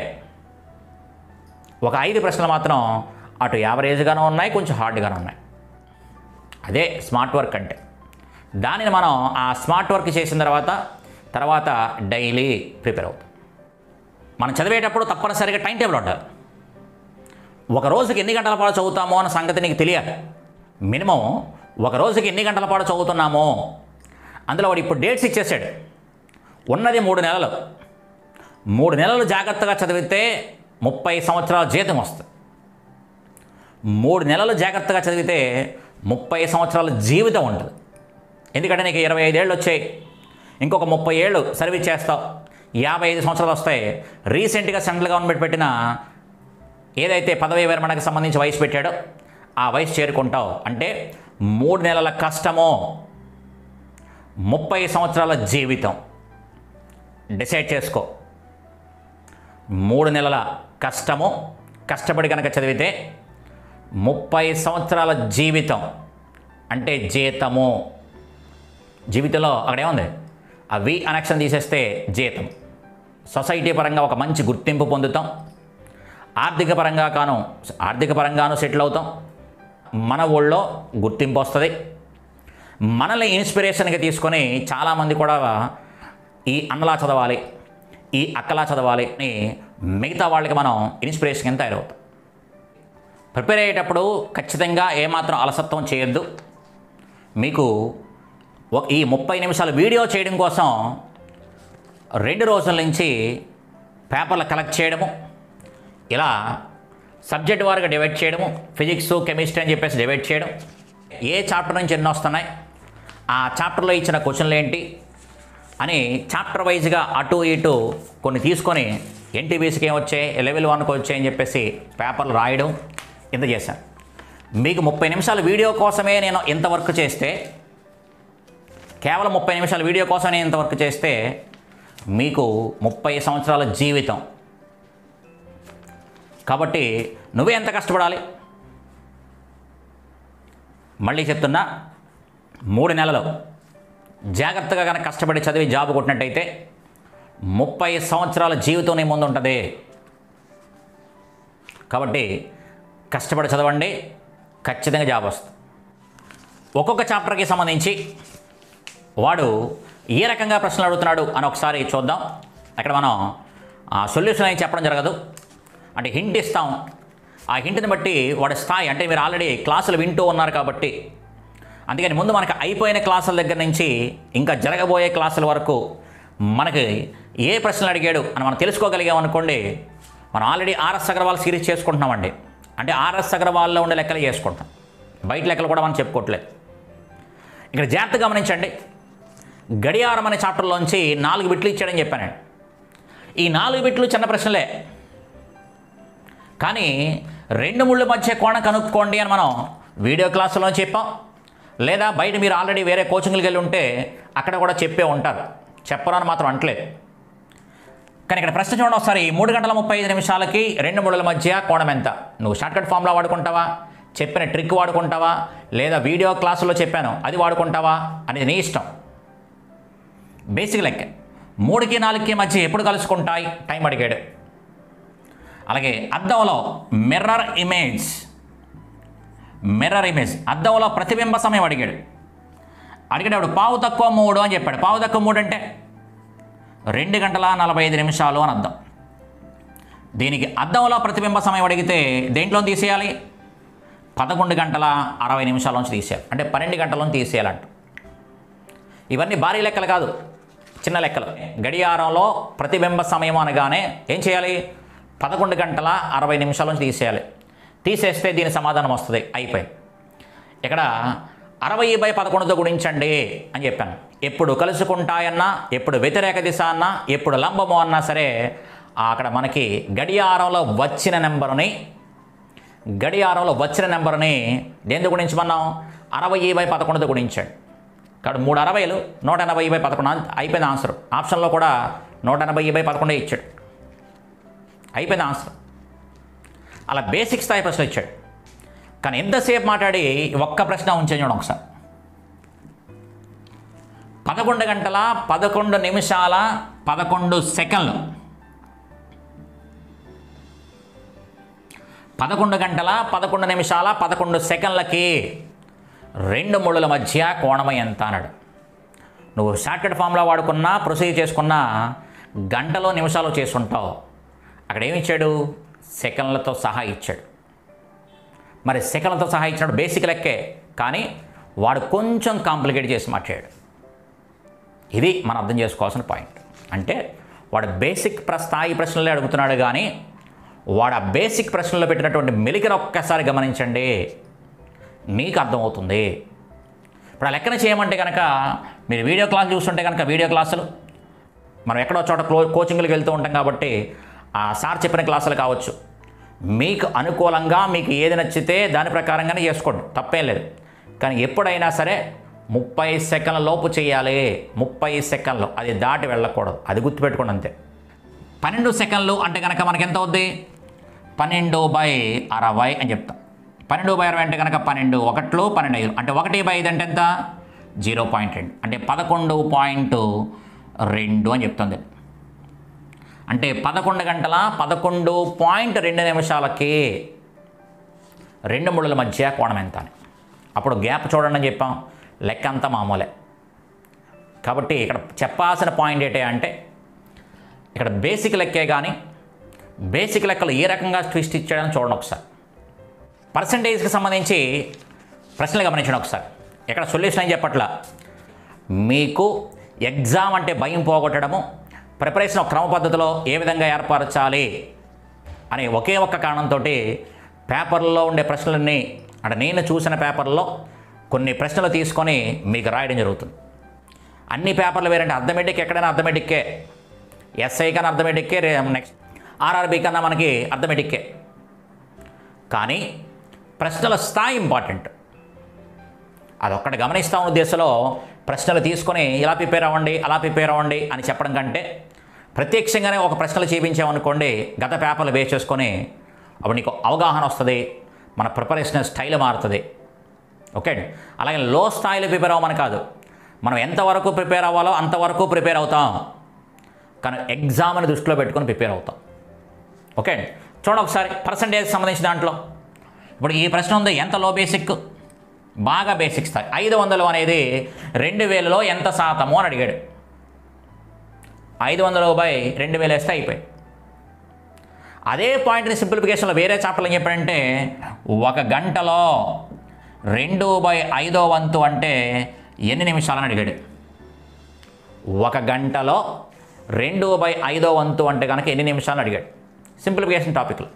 ఒక ఐదు ప్రశ్నలు మాత్రం అటు యావరేజ్గానే ఉన్నాయి కొంచెం హార్డ్గానే ఉన్నాయి అదే స్మార్ట్ వర్క్ అంటే దానిని మనం ఆ స్మార్ట్ వర్క్ చేసిన తర్వాత తర్వాత డైలీ ప్రిపేర్ అవుతాం మనం చదివేటప్పుడు తప్పనిసరిగా టైం టేబుల్ ఉండాలి ఒక రోజుకి ఎన్ని గంటల పాటు చదువుతామో అన్న సంగతి నీకు తెలియాలి మినిమం ఒక రోజుకి ఎన్ని గంటల పాటు చదువుతున్నామో అందులో వాడు ఇప్పుడు డేట్స్ ఇచ్చేసాడు ఉన్నది మూడు నెలలు మూడు నెలలు జాగ్రత్తగా చదివితే ముప్పై సంవత్సరాల జీతం వస్తుంది మూడు నెలలు జాగ్రత్తగా చదివితే ముప్పై సంవత్సరాల జీవితం ఉంటుంది ఎందుకంటే నీకు ఇరవై ఐదేళ్ళు వచ్చాయి ఇంకొక ముప్పై ఏళ్ళు సర్వీస్ చేస్తావు యాభై ఐదు సంవత్సరాలు వస్తాయి రీసెంట్గా సెంట్రల్ గవర్నమెంట్ పెట్టిన ఏదైతే పదవీ విరమణకు సంబంధించి వయసు పెట్టాడో ఆ వయసు చేరుకుంటావు అంటే మూడు నెలల కష్టమో ముప్పై సంవత్సరాల జీవితం డిసైడ్ చేసుకో మూడు నెలల కష్టము కష్టపడి కనుక చదివితే ముప్పై సంవత్సరాల జీవితం అంటే జీతము జీవితంలో అక్కడేముంది ఆ వి అనక్షన్ తీసేస్తే జీతం సొసైటీ పరంగా ఒక మంచి గుర్తింపు పొందుతాం ఆర్థిక పరంగా కాను ఆర్థిక పరంగాను సెటిల్ అవుతాం మన ఊళ్ళో గుర్తింపు వస్తుంది మనల్ని ఇన్స్పిరేషన్గా తీసుకొని చాలామంది కూడా ఈ అన్నలా చదవాలి ఈ అక్కలా చదవాలి అని మిగతా వాళ్ళకి మనం ఇన్స్పిరేషన్ కింద తయారవుతాం ప్రిపేర్ అయ్యేటప్పుడు ఖచ్చితంగా ఏమాత్రం అలసత్వం చేయొద్దు మీకు ఒక- ఈ ముప్పై నిమిషాల వీడియో చేయడం కోసం రెండు రోజుల నుంచి పేపర్లు కలెక్ట్ చేయడము ఇలా సబ్జెక్ట్ వారుగా డివైడ్ చేయడము ఫిజిక్స్ కెమిస్ట్రీ అని చెప్పేసి డివైడ్ చేయడం ఏ చాప్టర్ నుంచి ఎన్ని వస్తున్నాయి ఆ చాప్టర్లో ఇచ్చిన క్వశ్చన్లు ఏంటి అని చాప్టర్ వైజ్గా అటు ఇటు కొన్ని తీసుకొని ఎన్టీబీసీకి ఏం వచ్చాయి లెవెల్ వన్కి వచ్చాయి అని చెప్పేసి పేపర్లు రాయడం ఇంత చేశాను మీకు ముప్పై నిమిషాల వీడియో కోసమే నేను ఇంత వర్క్ చేస్తే కేవలం ముప్పై నిమిషాల వీడియో కోసం నేను ఇంత వర్క్ చేస్తే మీకు ముప్పై సంవత్సరాల జీవితం కాబట్టి నువ్వే ఎంత కష్టపడాలి మళ్ళీ చెప్తున్నా మూడు నెలలు జాగ్రత్తగా కనుక కష్టపడి చదివి జాబ్ కొట్టినట్టయితే ముప్పై సంవత్సరాల జీవితం నీ ముందు ఉంటుంది కాబట్టి కష్టపడి చదవండి ఖచ్చితంగా జాబ్ వస్తుంది ఒక్కొక్క చాప్టర్కి సంబంధించి వాడు ఏ రకంగా ప్రశ్నలు అడుగుతున్నాడు అని ఒకసారి చూద్దాం అక్కడ మనం ఆ సొల్యూషన్ అని చెప్పడం జరగదు అంటే హింట్ ఇస్తాం ఆ హింట్ని బట్టి వాడి స్థాయి అంటే మీరు ఆల్రెడీ క్లాసులు వింటూ ఉన్నారు కాబట్టి అందుకని ముందు మనకు అయిపోయిన క్లాసుల దగ్గర నుంచి ఇంకా జరగబోయే క్లాసుల వరకు మనకి ఏ ప్రశ్నలు అడిగాడు అని మనం తెలుసుకోగలిగామనుకోండి మనం ఆల్రెడీ ఆర్ఎస్ అగర్వాల్ సిరీస్ చేసుకుంటున్నామండి అంటే ఆర్ఎస్ అగర్వాల్లో ఉండే లెక్కలు చేసుకుంటాం బయట లెక్కలు కూడా మనం చెప్పుకోవట్లేదు ఇక్కడ జాగ్రత్త గమనించండి గడియారం అనే చాప్టర్లోంచి నాలుగు బిట్లు ఇచ్చాడని చెప్పానండి ఈ నాలుగు బిట్లు చిన్న ప్రశ్నలే కానీ రెండు ముళ్ళ మధ్య కోణం కనుక్కోండి అని మనం వీడియో క్లాసులో చెప్పాం లేదా బయట మీరు ఆల్రెడీ వేరే కోచింగ్కి వెళ్ళి ఉంటే అక్కడ కూడా చెప్పే ఉంటారు చెప్పరు అని మాత్రం అంటలేదు కానీ ఇక్కడ ప్రశ్న చూడండి ఒకసారి మూడు గంటల ముప్పై ఐదు నిమిషాలకి రెండు ముళ్ళల మధ్య కోణం ఎంత నువ్వు షార్ట్కట్ ఫామ్లో వాడుకుంటావా చెప్పిన ట్రిక్ వాడుకుంటావా లేదా వీడియో క్లాసులో చెప్పాను అది వాడుకుంటావా అనేది నీ ఇష్టం బేసిక్ లెక్క మూడుకి నాలుగుకి మధ్య ఎప్పుడు కలుసుకుంటాయి టైం అడిగాడు అలాగే అద్దంలో మిర్రర్ ఇమేజ్ మిర్రర్ ఇమేజ్ అద్దంలో ప్రతిబింబ సమయం అడిగాడు అడిగేటప్పుడు పావు తక్కువ మూడు అని చెప్పాడు పావు తక్కువ మూడు అంటే రెండు గంటల నలభై ఐదు నిమిషాలు అని అర్థం దీనికి అద్దంలో ప్రతిబింబ సమయం అడిగితే దేంట్లో తీసేయాలి పదకొండు గంటల అరవై నిమిషాల నుంచి తీసేయాలి అంటే పన్నెండు గంటల నుంచి తీసేయాలంట ఇవన్నీ భారీ లెక్కలు కాదు చిన్న లెక్కలు గడియారంలో ప్రతిబింబ సమయం అనగానే ఏం చేయాలి పదకొండు గంటల అరవై నిమిషాల నుంచి తీసేయాలి తీసేస్తే దీని సమాధానం వస్తుంది అయిపోయి ఇక్కడ అరవై బై పదకొండుతో గుణించండి అని చెప్పాను ఎప్పుడు కలుసుకుంటాయన్నా ఎప్పుడు వ్యతిరేక దిశ అన్నా ఎప్పుడు లంబము అన్నా సరే ఆ అక్కడ మనకి గడియారంలో వచ్చిన నెంబరుని గడియారంలో వచ్చిన నెంబర్ని దేంతో గుణించమన్నాం అరవై బై పదకొండుతో గుణించాడు కాబట్టి మూడు అరవైలు నూట ఎనభై బై పదకొండు అన్- అయిపోయింది ఆన్సర్ ఆప్షన్లో కూడా నూట ఎనభై బై పదకొండే ఇచ్చాడు అయిపోయింది ఆన్సర్ అలా బేసిక్ స్థాయి ప్రశ్న ఇచ్చాడు కానీ ఎంతసేపు మాట్లాడి ఒక్క ప్రశ్న ఉంచాను చూడండి ఒకసారి పదకొండు గంటల పదకొండు నిమిషాల పదకొండు సెకండ్లు పదకొండు గంటల పదకొండు నిమిషాల పదకొండు సెకండ్లకి రెండు ముళ్ళల మధ్య కోణం ఎంత అన్నాడు నువ్వు షార్ట్కట్ ఫామ్లో వాడుకున్నా ప్రొసీజ్ చేసుకున్నా గంటలో నిమిషాలు చేసుంటావు అక్కడ ఏమి ఇచ్చాడు సెకండ్లతో సహా ఇచ్చాడు మరి సెకండ్లతో సహా ఇచ్చినాడు బేసిక్ లెక్కే కానీ వాడు కొంచెం కాంప్లికేట్ చేసి మాట్లాడాడు ఇది మనం అర్థం చేసుకోవాల్సిన పాయింట్ అంటే వాడు బేసిక్ ప్ర స్థాయి ప్రశ్నలే అడుగుతున్నాడు కానీ వాడు ఆ బేసిక్ ప్రశ్నలో పెట్టినటువంటి మెలికను ఒక్కసారి గమనించండి మీకు అర్థమవుతుంది ఇప్పుడు ఆ లెక్కన చేయమంటే కనుక మీరు వీడియో క్లాస్ చూస్తుంటే కనుక వీడియో క్లాసులు మనం ఎక్కడో చోట క్లో కోచింగ్లకు వెళ్తూ ఉంటాం కాబట్టి ఆ సార్ చెప్పిన క్లాసులు కావచ్చు మీకు అనుకూలంగా మీకు ఏది నచ్చితే దాని ప్రకారంగానే చేసుకోండి తప్పేం లేదు కానీ ఎప్పుడైనా సరే ముప్పై సెకండ్ల లోపు చేయాలి ముప్పై సెకండ్లు అది దాటి వెళ్ళకూడదు అది గుర్తుపెట్టుకోండి అంతే పన్నెండు సెకండ్లు అంటే కనుక మనకి ఎంత అవుద్ది పన్నెండు బై అరవై అని చెప్తాం పన్నెండు బై అరవై అంటే కనుక పన్నెండు ఒకట్లు పన్నెండు ఐదు అంటే ఒకటి బై ఐదు అంటే ఎంత జీరో పాయింట్ రెండు అంటే పదకొండు పాయింట్ రెండు అని చెప్తుంది అంటే పదకొండు గంటల పదకొండు పాయింట్ రెండు నిమిషాలకి రెండు ముళ్ళల మధ్య కోణం ఎంత అని అప్పుడు గ్యాప్ చూడండి అని చెప్పాం లెక్క అంతా మామూలే కాబట్టి ఇక్కడ చెప్పాల్సిన పాయింట్ ఏంటి అంటే ఇక్కడ బేసిక్ లెక్కే కానీ బేసిక్ లెక్కలు ఏ రకంగా ట్విస్ట్ ఇచ్చాడని చూడండి ఒకసారి పర్సంటేజ్కి సంబంధించి ప్రశ్నలు గమనించండి ఒకసారి ఇక్కడ సొల్యూషన్ అని చెప్పట్లా మీకు ఎగ్జామ్ అంటే భయం పోగొట్టడము ప్రిపరేషన్ ఒక క్రమ పద్ధతిలో ఏ విధంగా ఏర్పరచాలి అనే ఒకే ఒక్క కారణంతో పేపర్లో ఉండే ప్రశ్నలన్నీ అంటే నేను చూసిన పేపర్లో కొన్ని ప్రశ్నలు తీసుకొని మీకు రాయడం జరుగుతుంది అన్ని పేపర్లు వేరంటే అర్థమెటిక్ ఎక్కడైనా అర్థమెటిక్కే ఎస్ఐ కన్నా అర్థమెటిక్కే రే నెక్స్ట్ ఆర్ఆర్బి కన్నా మనకి అర్థమెటిక్కే కానీ ప్రశ్నల స్థాయి ఇంపార్టెంట్ అదొక్కటి గమనిస్తాం ఉద్దేశంలో ప్రశ్నలు తీసుకొని ఇలా ప్రిపేర్ అవ్వండి అలా ప్రిపేర్ అవ్వండి అని చెప్పడం కంటే ప్రత్యక్షంగానే ఒక ప్రశ్నలు చేయించామనుకోండి గత పేపర్లు బేస్ చేసుకొని అప్పుడు నీకు అవగాహన వస్తుంది మన ప్రిపరేషన్ స్టైల్ మారుతుంది ఓకే అండి అలాగే లో స్థాయిలో ప్రిపేర్ అవ్వమని కాదు మనం ఎంతవరకు ప్రిపేర్ అవ్వాలో అంతవరకు ప్రిపేర్ అవుతాం కానీ ఎగ్జామ్ని దృష్టిలో పెట్టుకొని ప్రిపేర్ అవుతాం ఓకే అండి చూడండి ఒకసారి పర్సంటేజ్ సంబంధించిన దాంట్లో ఇప్పుడు ఈ ప్రశ్న ఉంది ఎంత లో బేసిక్ బాగా బేసిక్ స్థాయి ఐదు వందలు అనేది రెండు వేలలో ఎంత శాతము అని అడిగాడు ఐదు వందలు బై రెండు వేలు వేస్తే అయిపోయి అదే పాయింట్ని సింప్లిఫికేషన్లో వేరే చాప్టర్లు ఏం చెప్పాడంటే ఒక గంటలో రెండు బై ఐదో వంతు అంటే ఎన్ని నిమిషాలని అడిగాడు ఒక గంటలో రెండు బై ఐదో వంతు అంటే కనుక ఎన్ని నిమిషాలు అడిగాడు సింప్లిఫికేషన్ టాపిక్లు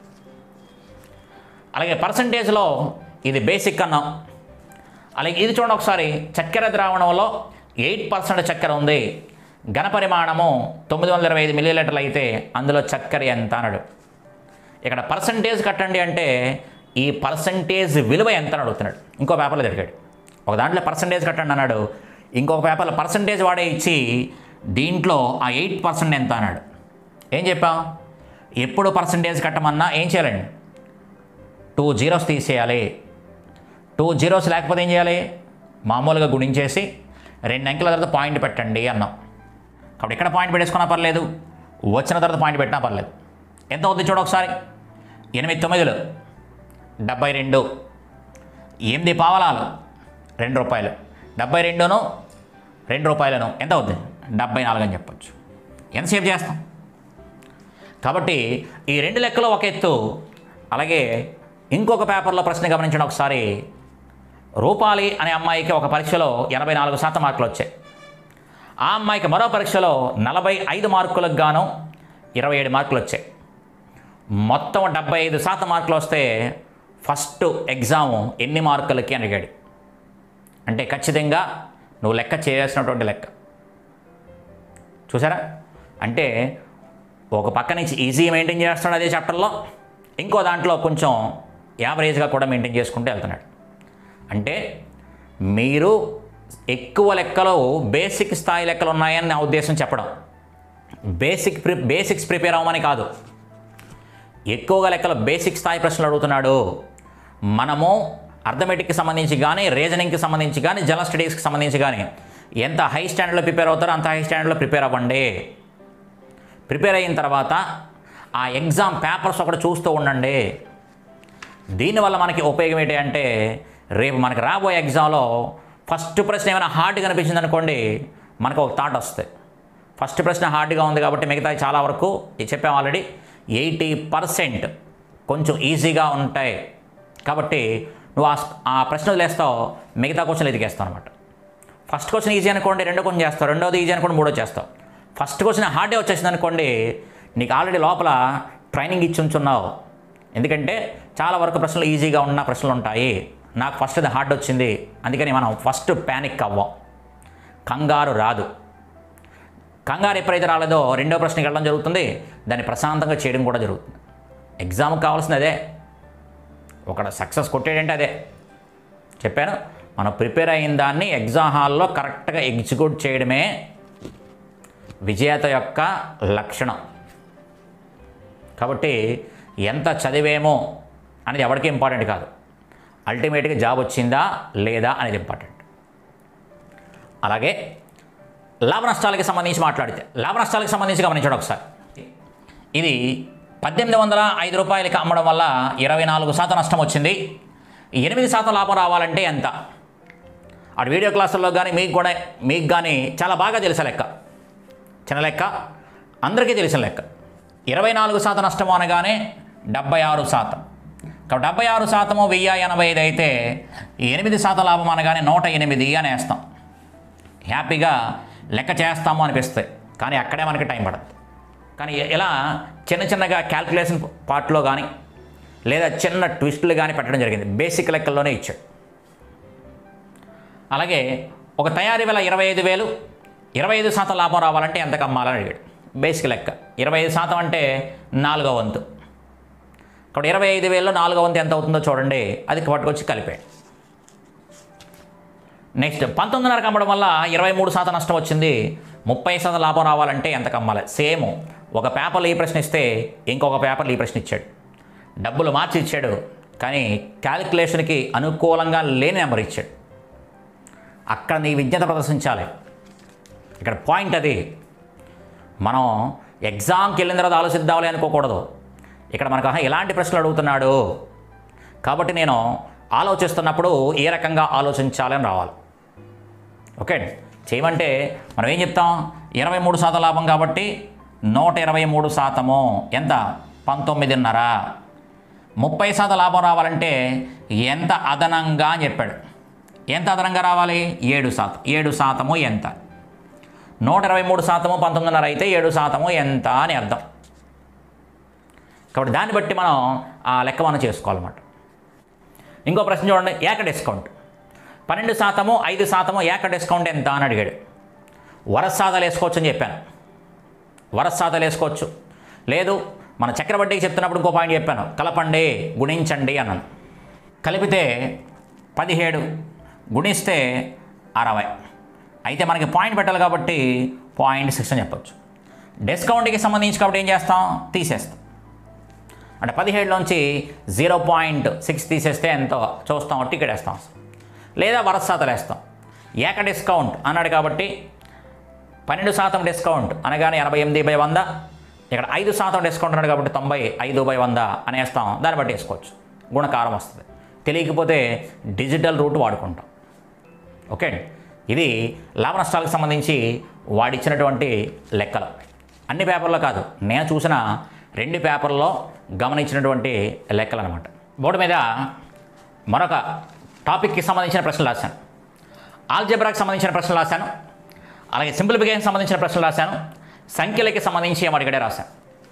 అలాగే పర్సంటేజ్లో ఇది బేసిక్ అన్నాం అలాగే ఇది చూడండి ఒకసారి చక్కెర ద్రావణంలో ఎయిట్ పర్సెంట్ చక్కెర ఉంది ఘన పరిమాణము తొమ్మిది వందల ఇరవై ఐదు మిల్లీలీటర్లు అయితే అందులో చక్కెర ఎంత అన్నాడు ఇక్కడ పర్సంటేజ్ కట్టండి అంటే ఈ పర్సంటేజ్ విలువ ఎంత అని అడుగుతున్నాడు ఇంకో పేపర్లో తిరిగాడు ఒక దాంట్లో పర్సంటేజ్ కట్టండి అన్నాడు ఇంకొక పేపర్లో పర్సంటేజ్ వాడే ఇచ్చి దీంట్లో ఆ ఎయిట్ పర్సెంట్ ఎంత అన్నాడు ఏం చెప్పాం ఎప్పుడు పర్సంటేజ్ కట్టమన్నా ఏం చేయాలండి టూ జీరోస్ తీసేయాలి టూ జీరోస్ లేకపోతే ఏం చేయాలి మామూలుగా గుణించేసి రెండు అంకెల తర్వాత పాయింట్ పెట్టండి అన్నాం కాబట్టి ఇక్కడ పాయింట్ పెట్టేసుకున్నా పర్లేదు వచ్చిన తర్వాత పాయింట్ పెట్టినా పర్లేదు ఎంత అవుతుంది చూడ ఒకసారి ఎనిమిది తొమ్మిదిలు డెబ్బై రెండు ఎనిమిది పావలాలు రెండు రూపాయలు డెబ్బై రెండును రెండు రూపాయలను ఎంత అవుతుంది డెబ్బై నాలుగు అని చెప్పొచ్చు ఎంతసేపు చేస్తాం కాబట్టి ఈ రెండు లెక్కలు ఒక ఎత్తు అలాగే ఇంకొక పేపర్లో ప్రశ్న గమనించండి ఒకసారి రూపాలి అనే అమ్మాయికి ఒక పరీక్షలో ఎనభై నాలుగు శాతం మార్కులు వచ్చాయి ఆ అమ్మాయికి మరో పరీక్షలో నలభై ఐదు మార్కులకు గాను ఇరవై ఏడు మార్కులు వచ్చాయి మొత్తం డెబ్బై ఐదు శాతం మార్కులు వస్తే ఫస్ట్ ఎగ్జామ్ ఎన్ని మార్కులకి అని అడిగాడు అంటే ఖచ్చితంగా నువ్వు లెక్క చేయాల్సినటువంటి లెక్క చూసారా అంటే ఒక పక్క నుంచి ఈజీ మెయింటైన్ చేస్తాడు అదే చాప్టర్లో ఇంకో దాంట్లో కొంచెం యావరేజ్గా కూడా మెయింటైన్ చేసుకుంటూ వెళ్తున్నాడు అంటే మీరు ఎక్కువ లెక్కలో బేసిక్ స్థాయి లెక్కలు ఉన్నాయని నా ఉద్దేశం చెప్పడం బేసిక్ ప్రి బేసిక్స్ ప్రిపేర్ అవ్వమని కాదు ఎక్కువగా లెక్కల బేసిక్ స్థాయి ప్రశ్నలు అడుగుతున్నాడు మనము అర్థమెటిక్కి సంబంధించి కానీ రీజనింగ్కి సంబంధించి కానీ జనరల్ స్టడీస్కి సంబంధించి కానీ ఎంత హై స్టాండర్డ్లో ప్రిపేర్ అవుతారో అంత హై స్టాండర్డ్లో ప్రిపేర్ అవ్వండి ప్రిపేర్ అయిన తర్వాత ఆ ఎగ్జామ్ పేపర్స్ ఒకటి చూస్తూ ఉండండి దీనివల్ల మనకి ఉపయోగం ఏంటి అంటే రేపు మనకి రాబోయే ఎగ్జామ్లో ఫస్ట్ ప్రశ్న ఏమైనా హార్డ్గా అనిపించింది అనుకోండి మనకు ఒక థాట్ వస్తుంది ఫస్ట్ ప్రశ్న హార్డ్గా ఉంది కాబట్టి మిగతా చాలా వరకు ఇది చెప్పాం ఆల్రెడీ ఎయిటీ పర్సెంట్ కొంచెం ఈజీగా ఉంటాయి కాబట్టి నువ్వు ఆ ఆ ప్రశ్న వదిలేస్తావు మిగతా క్వశ్చన్లు ఎదిగేస్తావు అనమాట ఫస్ట్ క్వశ్చన్ ఈజీ అనుకోండి రెండో క్వశ్చన్ చేస్తావు రెండోది ఈజీ అనుకోండి మూడో చేస్తావు ఫస్ట్ క్వశ్చన్ హార్డే వచ్చేసింది అనుకోండి నీకు ఆల్రెడీ లోపల ట్రైనింగ్ ఇచ్చి ఉంచున్నావు ఎందుకంటే చాలా వరకు ప్రశ్నలు ఈజీగా ఉన్న ప్రశ్నలు ఉంటాయి నాకు ఫస్ట్ అది హార్డ్ వచ్చింది అందుకని మనం ఫస్ట్ ప్యానిక్ అవ్వం కంగారు రాదు కంగారు ఎప్పుడైతే రాలేదో రెండో ప్రశ్నకి వెళ్ళడం జరుగుతుంది దాన్ని ప్రశాంతంగా చేయడం కూడా జరుగుతుంది ఎగ్జామ్కి కావాల్సింది అదే ఒక సక్సెస్ కొట్టేటంటే అదే చెప్పాను మనం ప్రిపేర్ అయిన దాన్ని ఎగ్జామ్ హాల్లో కరెక్ట్గా ఎగ్జిక్యూట్ చేయడమే విజేత యొక్క లక్షణం కాబట్టి ఎంత చదివేమో అనేది ఎవరికి ఇంపార్టెంట్ కాదు అల్టిమేట్గా జాబ్ వచ్చిందా లేదా అనేది ఇంపార్టెంట్ అలాగే లాభ నష్టాలకి సంబంధించి మాట్లాడితే లాభ నష్టాలకు సంబంధించి గమనించండి ఒకసారి ఇది పద్దెనిమిది వందల ఐదు రూపాయలకి అమ్మడం వల్ల ఇరవై నాలుగు శాతం నష్టం వచ్చింది ఎనిమిది శాతం లాభం రావాలంటే ఎంత అటు వీడియో క్లాసుల్లో కానీ మీకు కూడా మీకు కానీ చాలా బాగా తెలిసే లెక్క చిన్న లెక్క అందరికీ తెలిసిన లెక్క ఇరవై నాలుగు శాతం నష్టము అనగానే డెబ్బై ఆరు శాతం కాబట్టి డెబ్బై ఆరు శాతము వెయ్యి ఎనభై ఐదు అయితే ఎనిమిది శాతం లాభం అనగానే నూట ఎనిమిది అని వేస్తాం హ్యాపీగా లెక్క చేస్తాము అనిపిస్తాయి కానీ అక్కడే మనకి టైం పడదు కానీ ఇలా చిన్న చిన్నగా క్యాల్కులేషన్ పార్ట్లో కానీ లేదా చిన్న ట్విస్టులు కానీ పెట్టడం జరిగింది బేసిక్ లెక్కల్లోనే ఇచ్చాడు అలాగే ఒక తయారీ వేల ఇరవై ఐదు వేలు ఇరవై ఐదు శాతం లాభం రావాలంటే ఎంత కమ్మాలని అడిగాడు బేసిక్ లెక్క ఇరవై ఐదు శాతం అంటే నాలుగో వంతు కాబట్టి ఇరవై ఐదు వేలలో నాలుగో వంతు ఎంత అవుతుందో చూడండి అది పట్టుకొచ్చి కలిపేయండి నెక్స్ట్ పంతొమ్మిదిన్నర కమ్మడం వల్ల ఇరవై మూడు శాతం నష్టం వచ్చింది ముప్పై శాతం లాభం రావాలంటే ఎంత కమ్మాలి సేమ్ ఒక పేపర్లో ఈ ప్రశ్న ఇస్తే ఇంకొక పేపర్లో ఈ ప్రశ్న ఇచ్చాడు డబ్బులు మార్చి ఇచ్చాడు కానీ క్యాలిక్యులేషన్కి అనుకూలంగా లేని నెంబర్ ఇచ్చాడు అక్కడ నీ విజ్ఞత ప్రదర్శించాలి ఇక్కడ పాయింట్ అది మనం ఎగ్జామ్కి వెళ్ళిన తర్వాత ఆలోచిద్దామని అనుకోకూడదు ఇక్కడ మనకు ఆహా, ఇలాంటి ప్రశ్నలు అడుగుతున్నాడు కాబట్టి నేను ఆలోచిస్తున్నప్పుడు ఏ రకంగా ఆలోచించాలని రావాలి ఓకే అండి చేయమంటే మనం ఏం చెప్తాం ఇరవై మూడు శాతం లాభం కాబట్టి నూట ఇరవై మూడు శాతము ఎంత పంతొమ్మిదిన్నర ముప్పై శాతం లాభం రావాలంటే ఎంత అదనంగా అని చెప్పాడు ఎంత అదనంగా రావాలి ఏడు శాతం ఏడు శాతము ఎంత నూట ఇరవై మూడు శాతము పంతొమ్మిదిన్నర అయితే ఏడు శాతము ఎంత అని అర్థం కాబట్టి దాన్ని బట్టి మనం ఆ లెక్క మనం చేసుకోవాలన్నమాట ఇంకో ప్రశ్న చూడండి ఏక డిస్కౌంట్ పన్నెండు శాతము ఐదు శాతము ఏక డిస్కౌంట్ ఎంత అని అడిగాడు వరసాదాలు వేసుకోవచ్చు అని చెప్పాను వరసాదాలు వేసుకోవచ్చు లేదు మన చక్రవడ్డీకి చెప్తున్నప్పుడు ఇంకో పాయింట్ చెప్పాను కలపండి గుణించండి అన్నాను కలిపితే పదిహేడు గుణిస్తే అరవై అయితే మనకి పాయింట్ పెట్టాలి కాబట్టి పాయింట్ సిక్స్ అని చెప్పొచ్చు డిస్కౌంట్కి సంబంధించి కాబట్టి ఏం చేస్తాం తీసేస్తాం అంటే పదిహేడులోంచి జీరో పాయింట్ సిక్స్ తీసేస్తే ఎంతో చూస్తాం టికెట్ వేస్తాం లేదా వరస శాతాలు వేస్తాం ఏక డిస్కౌంట్ అన్నాడు కాబట్టి పన్నెండు శాతం డిస్కౌంట్ అనగానే ఎనభై ఎనిమిది బై వంద ఇక్కడ ఐదు శాతం డిస్కౌంట్ అన్నాడు కాబట్టి తొంభై ఐదు బై వంద అనేస్తాం దాన్ని బట్టి వేసుకోవచ్చు గుణకారం వస్తుంది తెలియకపోతే డిజిటల్ రూట్ వాడుకుంటాం ఓకే అండి ఇది లాభ నష్టాలకు సంబంధించి వాడిచ్చినటువంటి లెక్కలు అన్ని పేపర్లో కాదు నేను చూసిన రెండు పేపర్లో గమనించినటువంటి లెక్కలు అనమాట బోర్డు మీద మరొక టాపిక్కి సంబంధించిన ప్రశ్నలు రాశాను ఆల్జెబ్రాకి సంబంధించిన ప్రశ్నలు రాశాను అలాగే సింప్లిఫికేషన్ సంబంధించిన ప్రశ్నలు రాశాను సంఖ్యలకి సంబంధించి ఏం అడిగాడే రాశాను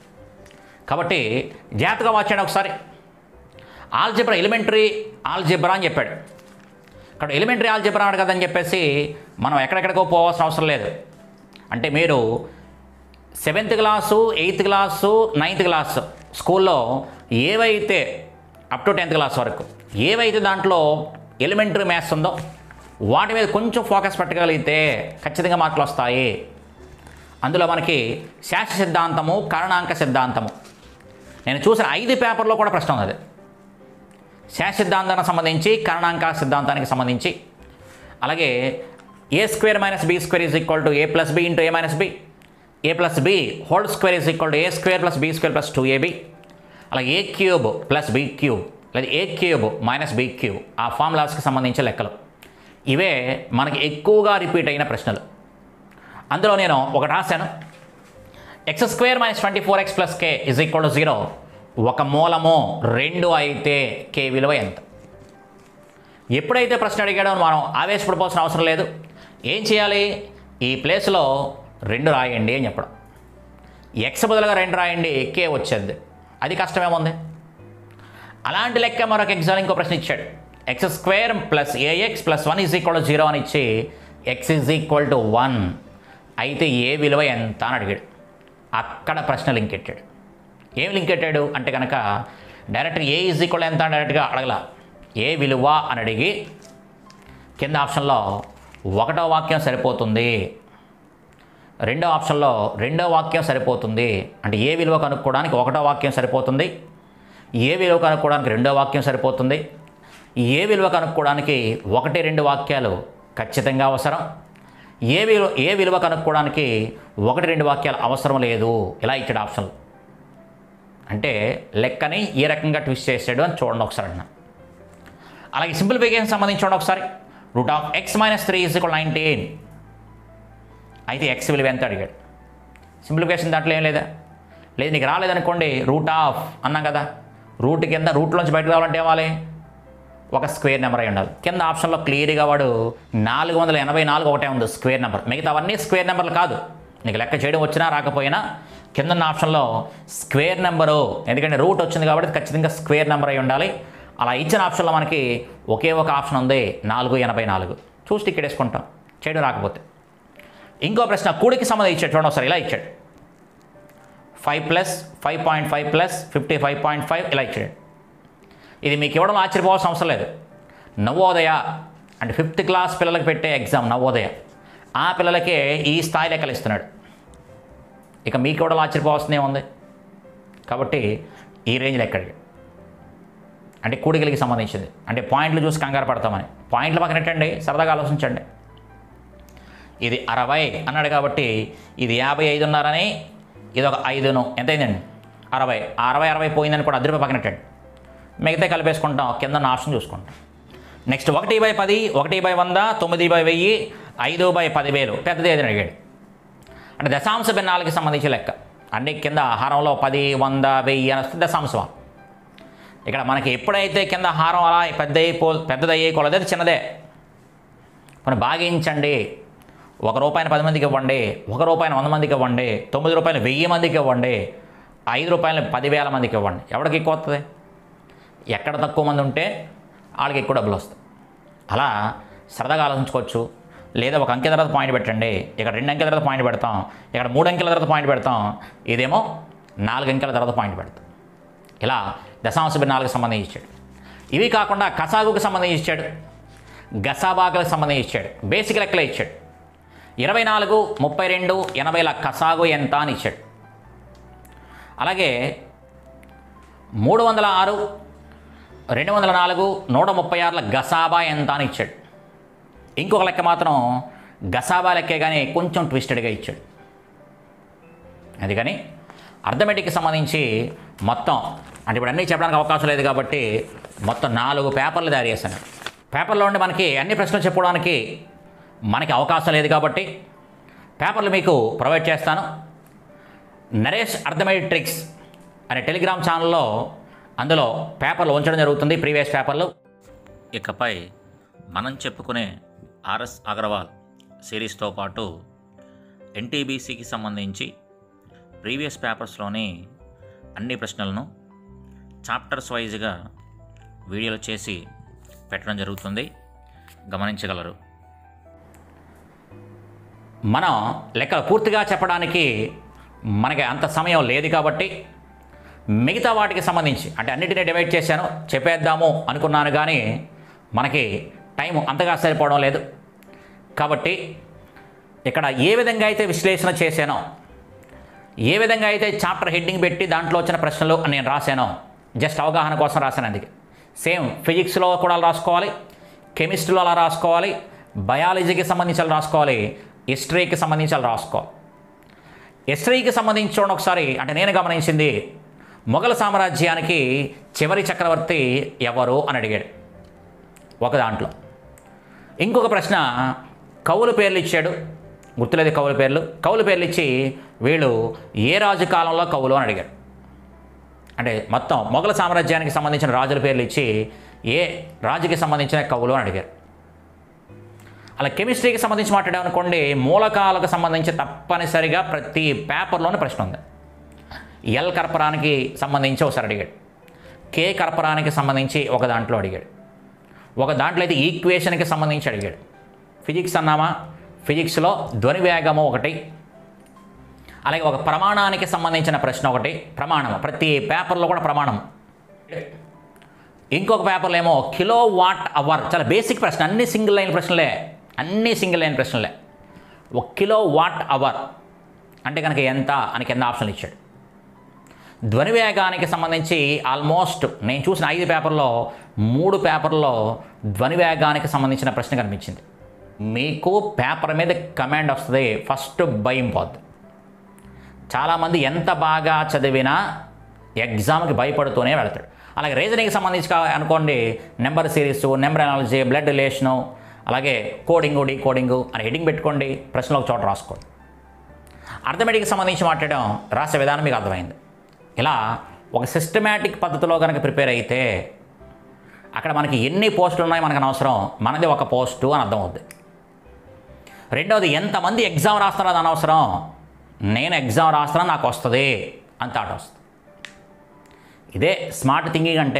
కాబట్టి జాగ్రత్తగా వచ్చాడు ఒకసారి ఆల్జెబ్రా ఎలిమెంటరీ ఆల్జెబ్రా అని చెప్పాడు ఇక్కడ ఎలిమెంటరీ ఆల్జెబ్రా అన్నాడు కదని చెప్పేసి మనం ఎక్కడెక్కడికో పోవాల్సిన అవసరం లేదు అంటే మీరు seventh class eighth class ninth class స్కూల్లో ఏవైతే అప్ టు టెన్త్ క్లాస్ వరకు ఏవైతే దాంట్లో ఎలిమెంటరీ మ్యాథ్స్ ఉందో వాటి మీద కొంచెం ఫోకస్ పెట్టగలిగితే ఖచ్చితంగా మార్కులు వస్తాయి అందులో మనకి శాస్త్ర సిద్ధాంతము కరణాంక సిద్ధాంతము నేను చూసిన ఐదు పేపర్లో కూడా ప్రశ్న ఉంది అది శాస్త్ర సిద్ధాంతానికి సంబంధించి కరణాంక సిద్ధాంతానికి సంబంధించి అలాగే A square minus B square is equal to A plus B into A minus B A plus B whole square is equal to A square plus B square plus two AB అలాగే A cube plus B cube లేదా A cube minus B cube ఆ ఫార్ములాస్కి సంబంధించిన లెక్కలు ఇవే మనకి ఎక్కువగా repeat అయిన ప్రశ్నలు అందులో నేను ఒకటి రాశాను X square minus twenty four X plus K is equal to zero ఒక మూలము రెండు అయితే కే విలువ ఎంత ఎప్పుడైతే ప్రశ్న అడిగాడో మనం ఆవేశపడిపోవాల్సిన అవసరం లేదు ఏం చేయాలి ఈ ప్లేస్లో రెండు రాయండి అని చెప్పడం ఎక్స్ బదులుగా రెండు రాయండి కే వచ్చేది అది కష్టమేముంది అలాంటి లెక్క మరొక ఎగ్జామ్ ఇంకో ప్రశ్న ఇచ్చాడు X square plus AX plus one is equal to zero అని ఇచ్చి X is equal to one అయితే ఏ విలువ ఎంత అని అడిగాడు అక్కడ ప్రశ్న లింక్ పెట్టాడు ఏం లింక్ పెట్టాడు అంటే కనుక డైరెక్ట్గా ఏ ఈజ్ ఈక్వల్ ఎంత అని డైరెక్ట్గా అడగల ఏ విలువ అని అడిగి కింద ఆప్షన్లో ఒకటో వాక్యం సరిపోతుంది రెండో ఆప్షన్లో రెండో వాక్యం సరిపోతుంది అంటే ఏ విలువ కనుక్కోవడానికి ఒకటో వాక్యం సరిపోతుంది ఏ విలువ కనుక్కోవడానికి రెండో వాక్యం సరిపోతుంది ఏ విలువ కనుక్కోవడానికి ఒకటి రెండు వాక్యాలు ఖచ్చితంగా అవసరం ఏ విలువ ఏ విలువ కనుక్కోవడానికి ఒకటి రెండు వాక్యాలు అవసరం లేదు ఇలా ఇచ్చాడు ఆప్షన్లు అంటే లెక్కని ఏ రకంగా ట్విస్ట్ చేసాడు అని చూడండి ఒకసారి అన్న అలాగే సింప్లిఫికేషన్ సంబంధించి చూడండి ఒకసారి root of X minus three is equal nineteen అయితే ఎక్స్ విలువ ఎంత అడిగాడు సింప్లిఫికేషన్ దాంట్లో ఏం లేదా లేదు నీకు రాలేదనుకోండి రూట్ ఆఫ్ అన్నాం కదా రూట్ కింద రూట్లోంచి బయటకు రావాలంటే ఏవాలి ఒక స్క్వేర్ నెంబర్ అయి ఉండాలి కింద ఆప్షన్లో క్లియర్గా వాడు నాలుగు వందల ఎనభై నాలుగు ఒకటే ఉంది స్క్వేర్ నెంబర్ మిగతా అవన్నీ స్క్వేర్ నెంబర్లు కాదు నీకు లెక్క చేయడం వచ్చినా రాకపోయినా కింద ఉన్న ఆప్షన్లో స్క్వేర్ నెంబరు ఎందుకంటే రూట్ వచ్చింది కాబట్టి ఖచ్చితంగా స్క్వేర్ నెంబర్ అయి ఉండాలి అలా ఇచ్చిన ఆప్షన్లో మనకి ఒకే ఒక ఆప్షన్ ఉంది నాలుగు ఎనభై నాలుగు చూసి టికెట్ వేసుకుంటాం చేయడం రాకపోతే ఇంకో ప్రశ్న కూడికి సంబంధించి ఇచ్చాడు చూడండి ఒకసారి ఇలా ఇచ్చాడు five plus five point five plus fifty five point five ఇలా ఇచ్చాడు ఇది మీకు ఇవ్వడం ఆశ్చర్యపోవాల్సిన అవసరం లేదు నవోదయ అంటే ఫిఫ్త్ క్లాస్ పిల్లలకి పెట్టే ఎగ్జామ్ నవోదయ ఆ పిల్లలకే ఈ స్థాయి లెక్కలు ఇస్తున్నాడు ఇక మీకు ఇవ్వడం ఆశ్చర్యపోవాల్సిందే ఉంది కాబట్టి ఈ రేంజ్లో ఎక్కడికి అంటే కూడికలకి సంబంధించింది అంటే పాయింట్లు చూసి కంగారు పడతామని పాయింట్ల పక్కన పెట్టండి సరదాగా ఆలోచించండి ఇది అరవై అన్నాడు కాబట్టి ఇది యాభై ఐదున్నరని ఇది ఒక ఐదును ఎంత అయిందండి అరవై ఆ అరవై అరవై పోయిందని కూడా అద్దరిపై పక్కన పెట్టండి మిగతా కలిపేసుకుంటాం కింద ఆప్షన్ చూసుకుంటాం నెక్స్ట్ ఒకటి బై పది ఒకటి బై వంద తొమ్మిది బై వెయ్యి ఐదు బై పదివేలు పెద్దది ఏదని అడిగాడు అంటే దశాంశ భిన్నాలకి సంబంధించి లెక్క అన్ని కింద హారంలో పది వంద వెయ్యి అని వస్తే దశాంశం ఇక్కడ మనకి ఎప్పుడైతే కింద హారం అలా పెద్ద పో పెద్దదయ్యే కొలది అది చిన్నదే మనం భాగించండి ఒక రూపాయలు పది మందికి ఇవ్వండి ఒక రూపాయలు వంద మందికి ఇవ్వండి తొమ్మిది రూపాయలు వెయ్యి మందికి ఇవ్వండి ఐదు రూపాయలు పదివేల మందికి ఇవ్వండి ఎవరికి ఎక్కువ వస్తుంది ఎక్కడ తక్కువ మంది ఉంటే వాళ్ళకి ఎక్కువ డబ్బులు వస్తాయి అలా సరదాగా ఆలోచించుకోవచ్చు లేదా ఒక అంకె తర్వాత పాయింట్ పెట్టండి ఇక్కడ రెండు అంకెల తర్వాత పాయింట్ పెడతాం ఇక్కడ మూడు అంకెల తర్వాత పాయింట్ పెడతాం ఇదేమో నాలుగు అంకెల తర్వాత పాయింట్ పెడతాం ఇలా దశాంశ భిన్నాలకు సంబంధించి ఇచ్చాడు ఇవి కాకుండా కసాగుకు సంబంధించి ఇచ్చాడు గసాబాగులకు సంబంధించి ఇచ్చాడు బేసిక్ లెక్కలే ఇచ్చాడు ఇరవై నాలుగు ముప్పై రెండు ఎనభైల కసాగు ఎంత అని ఇచ్చాడు అలాగే మూడు వందల ఆరు రెండు వందల నాలుగు నూట ముప్పై ఆరుల గసాబా ఎంత అని ఇచ్చాడు ఇంకొక లెక్క మాత్రం గసాబా లెక్కే కానీ కొంచెం ట్విస్టెడ్గా ఇచ్చాడు అందుకని అర్థమెటిక్కి సంబంధించి మొత్తం అంటే ఇప్పుడు అన్నీ చెప్పడానికి అవకాశం లేదు కాబట్టి మొత్తం నాలుగు పేపర్లు తయారు చేశాను పేపర్లో ఉండి మనకి అన్ని ప్రశ్నలు చెప్పుకోవడానికి మనకి అవకాశం లేదు కాబట్టి పేపర్లు మీకు ప్రొవైడ్ చేస్తాను నరేష్ అర్థమెటిక్ ట్రిక్స్ అనే టెలిగ్రామ్ ఛానల్లో అందులో పేపర్లు ఉంచడం జరుగుతుంది ప్రీవియస్ పేపర్లు ఇకపై మనం చెప్పుకునే ఆర్ఎస్ అగర్వాల్ సిరీస్తో పాటు ఎన్టీబీసీకి సంబంధించి ప్రీవియస్ పేపర్స్లోని అన్ని ప్రశ్నలను చాప్టర్స్ వైజ్గా వీడియోలు చేసి పెట్టడం జరుగుతుంది గమనించగలరు మనం లెక్కలు పూర్తిగా చెప్పడానికి మనకి అంత సమయం లేదు కాబట్టి మిగతా వాటికి సంబంధించి అంటే అన్నిటినీ డివైడ్ చేశాను చెప్పేద్దాము అనుకున్నాను కానీ మనకి టైం అంతగా సరిపోవడం లేదు కాబట్టి ఇక్కడ ఏ విధంగా అయితే విశ్లేషణ చేశానో ఏ విధంగా అయితే చాప్టర్ హెడ్డింగ్ పెట్టి దాంట్లో వచ్చిన ప్రశ్నలు అని నేను రాశానో జస్ట్ అవగాహన కోసం రాశాను అందుకే సేమ్ ఫిజిక్స్లో కూడా అలా రాసుకోవాలి కెమిస్ట్రీలో అలా రాసుకోవాలి బయాలజీకి సంబంధించి అలా రాసుకోవాలి హిస్టరీకి సంబంధించి అలా రాసుకోవాలి హిస్టరీకి సంబంధించి చూడండి ఒకసారి అంటే నేను గమనించింది మొఘల్ సామ్రాజ్యానికి చివరి చక్రవర్తి ఎవరు అని అడిగాడు ఒక దాంట్లో ఇంకొక ప్రశ్న కవుల పేర్లు ఇచ్చాడు గుర్తులేదు కవుల పేర్లు కవుల పేర్లు ఇచ్చి వీళ్ళు ఏ రాజు కాలంలో కవులు అని అడిగాడు అంటే మొత్తం మొఘల సామ్రాజ్యానికి సంబంధించిన రాజుల పేర్లు ఇచ్చి ఏ రాజుకి సంబంధించిన కవులు అని అడిగారు అలా కెమిస్ట్రీకి సంబంధించి మాట్లాడామనుకోండి మూలకాలకు సంబంధించి తప్పనిసరిగా ప్రతి పేపర్లోనే ప్రశ్న ఉంది ఎల్ కర్పరానికి సంబంధించి ఒకసారి అడిగాడు కే కర్పరానికి సంబంధించి ఒక దాంట్లో అడిగాడు ఒక దాంట్లో అయితే ఈక్వేషన్కి సంబంధించి అడిగాడు ఫిజిక్స్ అన్నామా ఫిజిక్స్లో ధ్వని వేగము ఒకటి అలాగే ఒక ప్రమాణానికి సంబంధించిన ప్రశ్న ఒకటి ప్రమాణము ప్రతి పేపర్లో కూడా ప్రమాణం ఇంకొక పేపర్లో ఏమో కిలో వాట్ అవర్ చాలా బేసిక్ ప్రశ్న అన్ని సింగిల్ లైన్ ప్రశ్నలే అన్ని సింగిల్ లైన్ ప్రశ్నలే ఒక కిలో వాట్ అవర్ అంటే కనుక ఎంత అని కింద ఆప్షన్లు ఇచ్చాడు ధ్వని వేగానికి సంబంధించి ఆల్మోస్ట్ నేను చూసిన ఐదు పేపర్లో మూడు పేపర్లో ధ్వని వేగానికి సంబంధించిన ప్రశ్న కనిపించింది మీకు పేపర్ మీద కమాండ్ వస్తుంది ఫస్ట్ భయం పోద్ది చాలామంది ఎంత బాగా చదివినా ఎగ్జామ్కి భయపడుతూనే వెళ్తాడు అలాగే రీజనింగ్కి సంబంధించి కా- అనుకోండి number series number analogy blood relation అలాగే కోడింగు డీ కోడింగు అని హెడ్డింగ్ పెట్టుకోండి ప్రశ్నలు ఒక చోట రాసుకోండి అర్థమెటిక్కి సంబంధించి మాట్లాడడం రాసే విధానం మీకు అర్థమైంది ఇలా ఒక సిస్టమేటిక్ పద్ధతిలో కనుక ప్రిపేర్ అయితే అక్కడ మనకి ఎన్ని పోస్టులు ఉన్నాయి మనకు అనవసరం మనది ఒక పోస్టు అని అర్థం అవుద్ది రెండవది ఎంతమంది ఎగ్జామ్ రాస్తున్నారు అని అనవసరం నేను ఎగ్జామ్ రాస్తున్నా నాకు వస్తుంది అని థాట్ వస్తుంది ఇదే స్మార్ట్ థింకింగ్ అంటే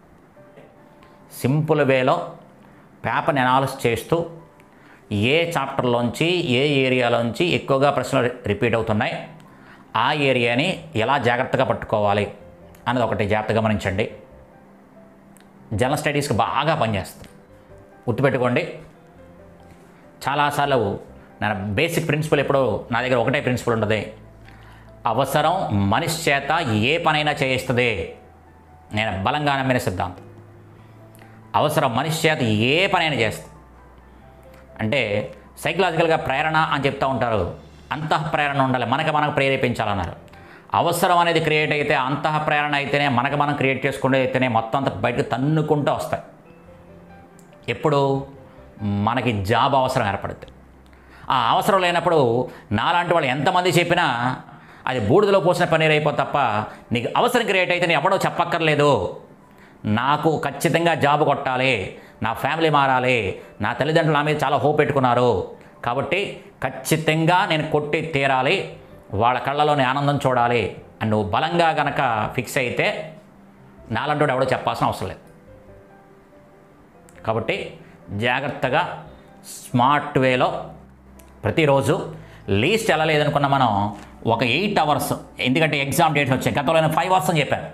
సింపుల్ వేలో పేపర్ని అనాలిసిస్ చేస్తూ ఏ చాప్టర్లోంచి ఏ ఏరియాలోంచి ఎక్కువగా ప్రశ్నలు రిపీట్ అవుతున్నాయి ఆ ఏరియాని ఎలా జాగ్రత్తగా పట్టుకోవాలి అన్నది ఒకటి జాగ్రత్తగా గమనించండి జనరల్ స్టడీస్కి బాగా పనిచేస్తుంది గుర్తుపెట్టుకోండి చాలాసార్లు నా బేసిక్ ప్రిన్సిపల్ ఎప్పుడు నా దగ్గర ఒకటే ప్రిన్సిపల్ ఉంటుంది అవసరం మనిషి చేత ఏ పనైనా చేయిస్తుంది నేను బలంగా నమ్మిన సిద్ధాంతం అవసరం మనిషి చేత ఏ పనైనా చేస్తుంది అంటే సైకలాజికల్గా ప్రేరణ అని చెప్తూ ఉంటారు అంతః ప్రేరణ ఉండాలి మనకు మనకు ప్రేరేపించాలన్నారు అవసరం అనేది క్రియేట్ అయితే అంతః ప్రేరణ అయితేనే మనకు మనం క్రియేట్ చేసుకుంటే అయితేనే మొత్తం అంతా బయటకు తన్నుకుంటూ వస్తాయి ఎప్పుడు మనకి జాబ్ అవసరం ఏర్పడుతుంది ఆ అవసరం లేనప్పుడు నాలాంటి వాళ్ళు ఎంతమంది చెప్పినా అది బూడిదలో పోసిన పన్నీర్ అయిపోతే తప్ప నీకు అవసరం క్రియేట్ అయితే నేను ఎవడో చెప్పక్కర్లేదు నాకు ఖచ్చితంగా జాబ్ కొట్టాలి నా ఫ్యామిలీ మారాలి నా తల్లిదండ్రులు నా మీద చాలా హోప్ పెట్టుకున్నారు కాబట్టి ఖచ్చితంగా నేను కొట్టి తీరాలి వాళ్ళ కళ్ళలోని ఆనందం చూడాలి అని నువ్వు బలంగా గనక ఫిక్స్ అయితే నాలంటోడు ఎవడో చెప్పాల్సిన అవసరం లేదు కాబట్టి జాగ్రత్తగా స్మార్ట్ వేలో ప్రతిరోజు లీస్ట్ ఎలా లేదనుకున్న మనం ఒక ఎయిట్ అవర్స్ ఎందుకంటే ఎగ్జామ్ డేట్స్ వచ్చాయి గతంలో నేను ఫైవ్ అవర్స్ అని చెప్పాను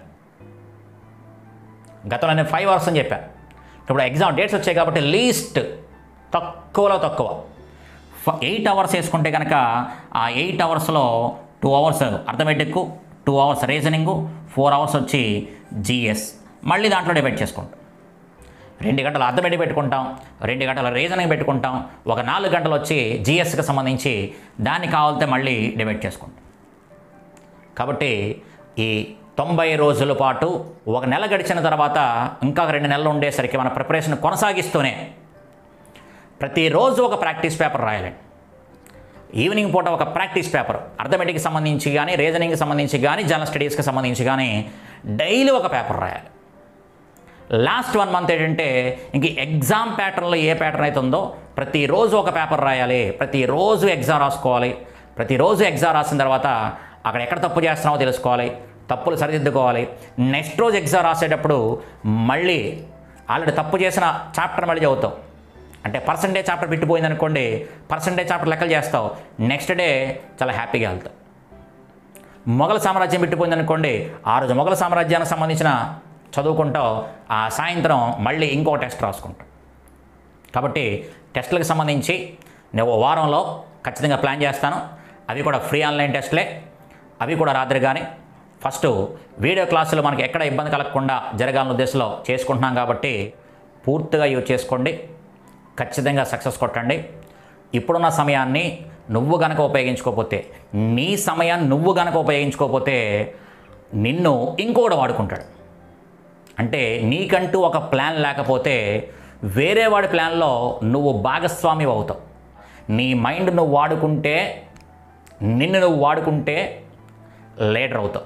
గతంలో నేను ఫైవ్ అవర్స్ అని చెప్పాను ఇప్పుడు ఎగ్జామ్ డేట్స్ వచ్చాయి కాబట్టి లీస్ట్ తక్కువలో తక్కువ ఎయిట్ అవర్స్ వేసుకుంటే కనుక ఆ ఎయిట్ అవర్స్లో two hours arithmetic two hours reasoning four hours వచ్చి జిఎస్ మళ్ళీ దాంట్లో డిబేట్ చేసుకుంటాం రెండు గంటలు అర్థమెటిక్ పెట్టుకుంటాం రెండు గంటల రీజనింగ్ పెట్టుకుంటాం ఒక నాలుగు గంటలు వచ్చి జిఎస్కి సంబంధించి దాన్ని కావాలితే మళ్ళీ డిబేట్ చేసుకుంటాం కాబట్టి ఈ తొంభై రోజుల పాటు ఒక నెల గడిచిన తర్వాత ఇంకా రెండు నెలలు ఉండేసరికి మన ప్రిపరేషన్ కొనసాగిస్తూనే ప్రతిరోజు ఒక ప్రాక్టీస్ పేపర్ రాయాలండి ఈవినింగ్ పూట ఒక ప్రాక్టీస్ పేపర్ అర్థమెటిక్కి సంబంధించి కానీ రీజనింగ్కి సంబంధించి కానీ జనరల్ స్టడీస్కి సంబంధించి కానీ డైలీ ఒక పేపర్ రాయాలి లాస్ట్ వన్ మంత్ ఏంటంటే ఇంక ఎగ్జామ్ ప్యాటర్న్లో ఏ ప్యాటర్న్ అయితే ఉందో ప్రతిరోజు ఒక పేపర్ రాయాలి ప్రతిరోజు ఎగ్జామ్ రాసుకోవాలి ప్రతిరోజు ఎగ్జామ్ రాసిన తర్వాత అక్కడ ఎక్కడ తప్పు చేస్తున్నామో తెలుసుకోవాలి తప్పులు సరిదిద్దుకోవాలి నెక్స్ట్ రోజు ఎగ్జామ్ రాసేటప్పుడు మళ్ళీ ఆల్రెడీ తప్పు చేసిన చాప్టర్ మళ్ళీ చదువుతాం అంటే పర్సంటేజ్ చాప్టర్ పెట్టిపోయింది అనుకోండి పర్సంటేజ్ చాప్టర్ లెక్కలు చేస్తావు నెక్స్ట్ డే చాలా హ్యాపీగా వెళ్తావు మొఘల్ సామ్రాజ్యం పెట్టిపోయింది అనుకోండి ఆ రోజు మొఘల్ సామ్రాజ్యానికి సంబంధించిన చదువుకుంటావు ఆ సాయంత్రం మళ్ళీ ఇంకో టెస్ట్ రాసుకుంటావు కాబట్టి టెస్టులకు సంబంధించి నేను ఓ వారంలో ఖచ్చితంగా ప్లాన్ చేస్తాను అవి కూడా ఫ్రీ ఆన్లైన్ టెస్ట్లే అవి కూడా రాత్రి కానీ ఫస్ట్ వీడియో క్లాసులు మనకి ఎక్కడ ఇబ్బంది కలగకుండా జరగాలన్న ఉద్దేశంలో చేసుకుంటున్నాం కాబట్టి పూర్తిగా యూజ్ చేసుకోండి ఖచ్చితంగా సక్సెస్ కొట్టండి ఇప్పుడున్న సమయాన్ని నువ్వు గనక ఉపయోగించుకోకపోతే నీ సమయాన్ని నువ్వు గనక ఉపయోగించుకోకపోతే నిన్ను ఇంకొకటి వాడుకుంటాడు అంటే నీకంటూ ఒక ప్లాన్ లేకపోతే వేరే వాడి ప్లాన్లో నువ్వు భాగస్వామి అవుతావు నీ మైండ్ నువ్వు వాడుకుంటే నిన్ను నువ్వు వాడుకుంటే లీడర్ అవుతావు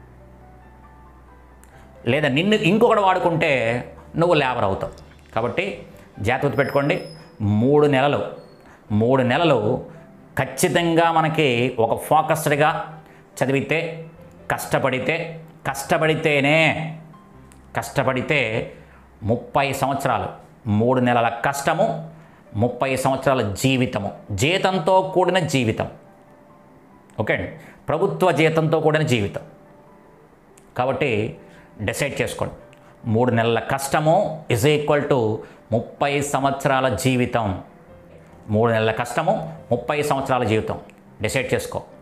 లేదా నిన్ను ఇంకొకటి వాడుకుంటే నువ్వు లేబర్ అవుతావు కాబట్టి జాగ్రత్త పెట్టుకోండి మూడు నెలలు మూడు నెలలు ఖచ్చితంగా మనకి ఒక ఫోకస్డ్గా చదివితే కష్టపడితే కష్టపడితేనే కష్టపడితే ముప్పై సంవత్సరాలు మూడు నెలల కష్టము ముప్పై సంవత్సరాల జీవితము జీతంతో కూడిన జీవితం ఓకే అండి ప్రభుత్వ జీతంతో కూడిన జీవితం కాబట్టి డిసైడ్ చేసుకోండి మూడు నెలల కష్టము ఇజ్ ఈక్వల్ టు ముప్పై సంవత్సరాల జీవితం మూడు నెలల కష్టము ముప్పై సంవత్సరాల జీవితం డిసైడ్ చేసుకో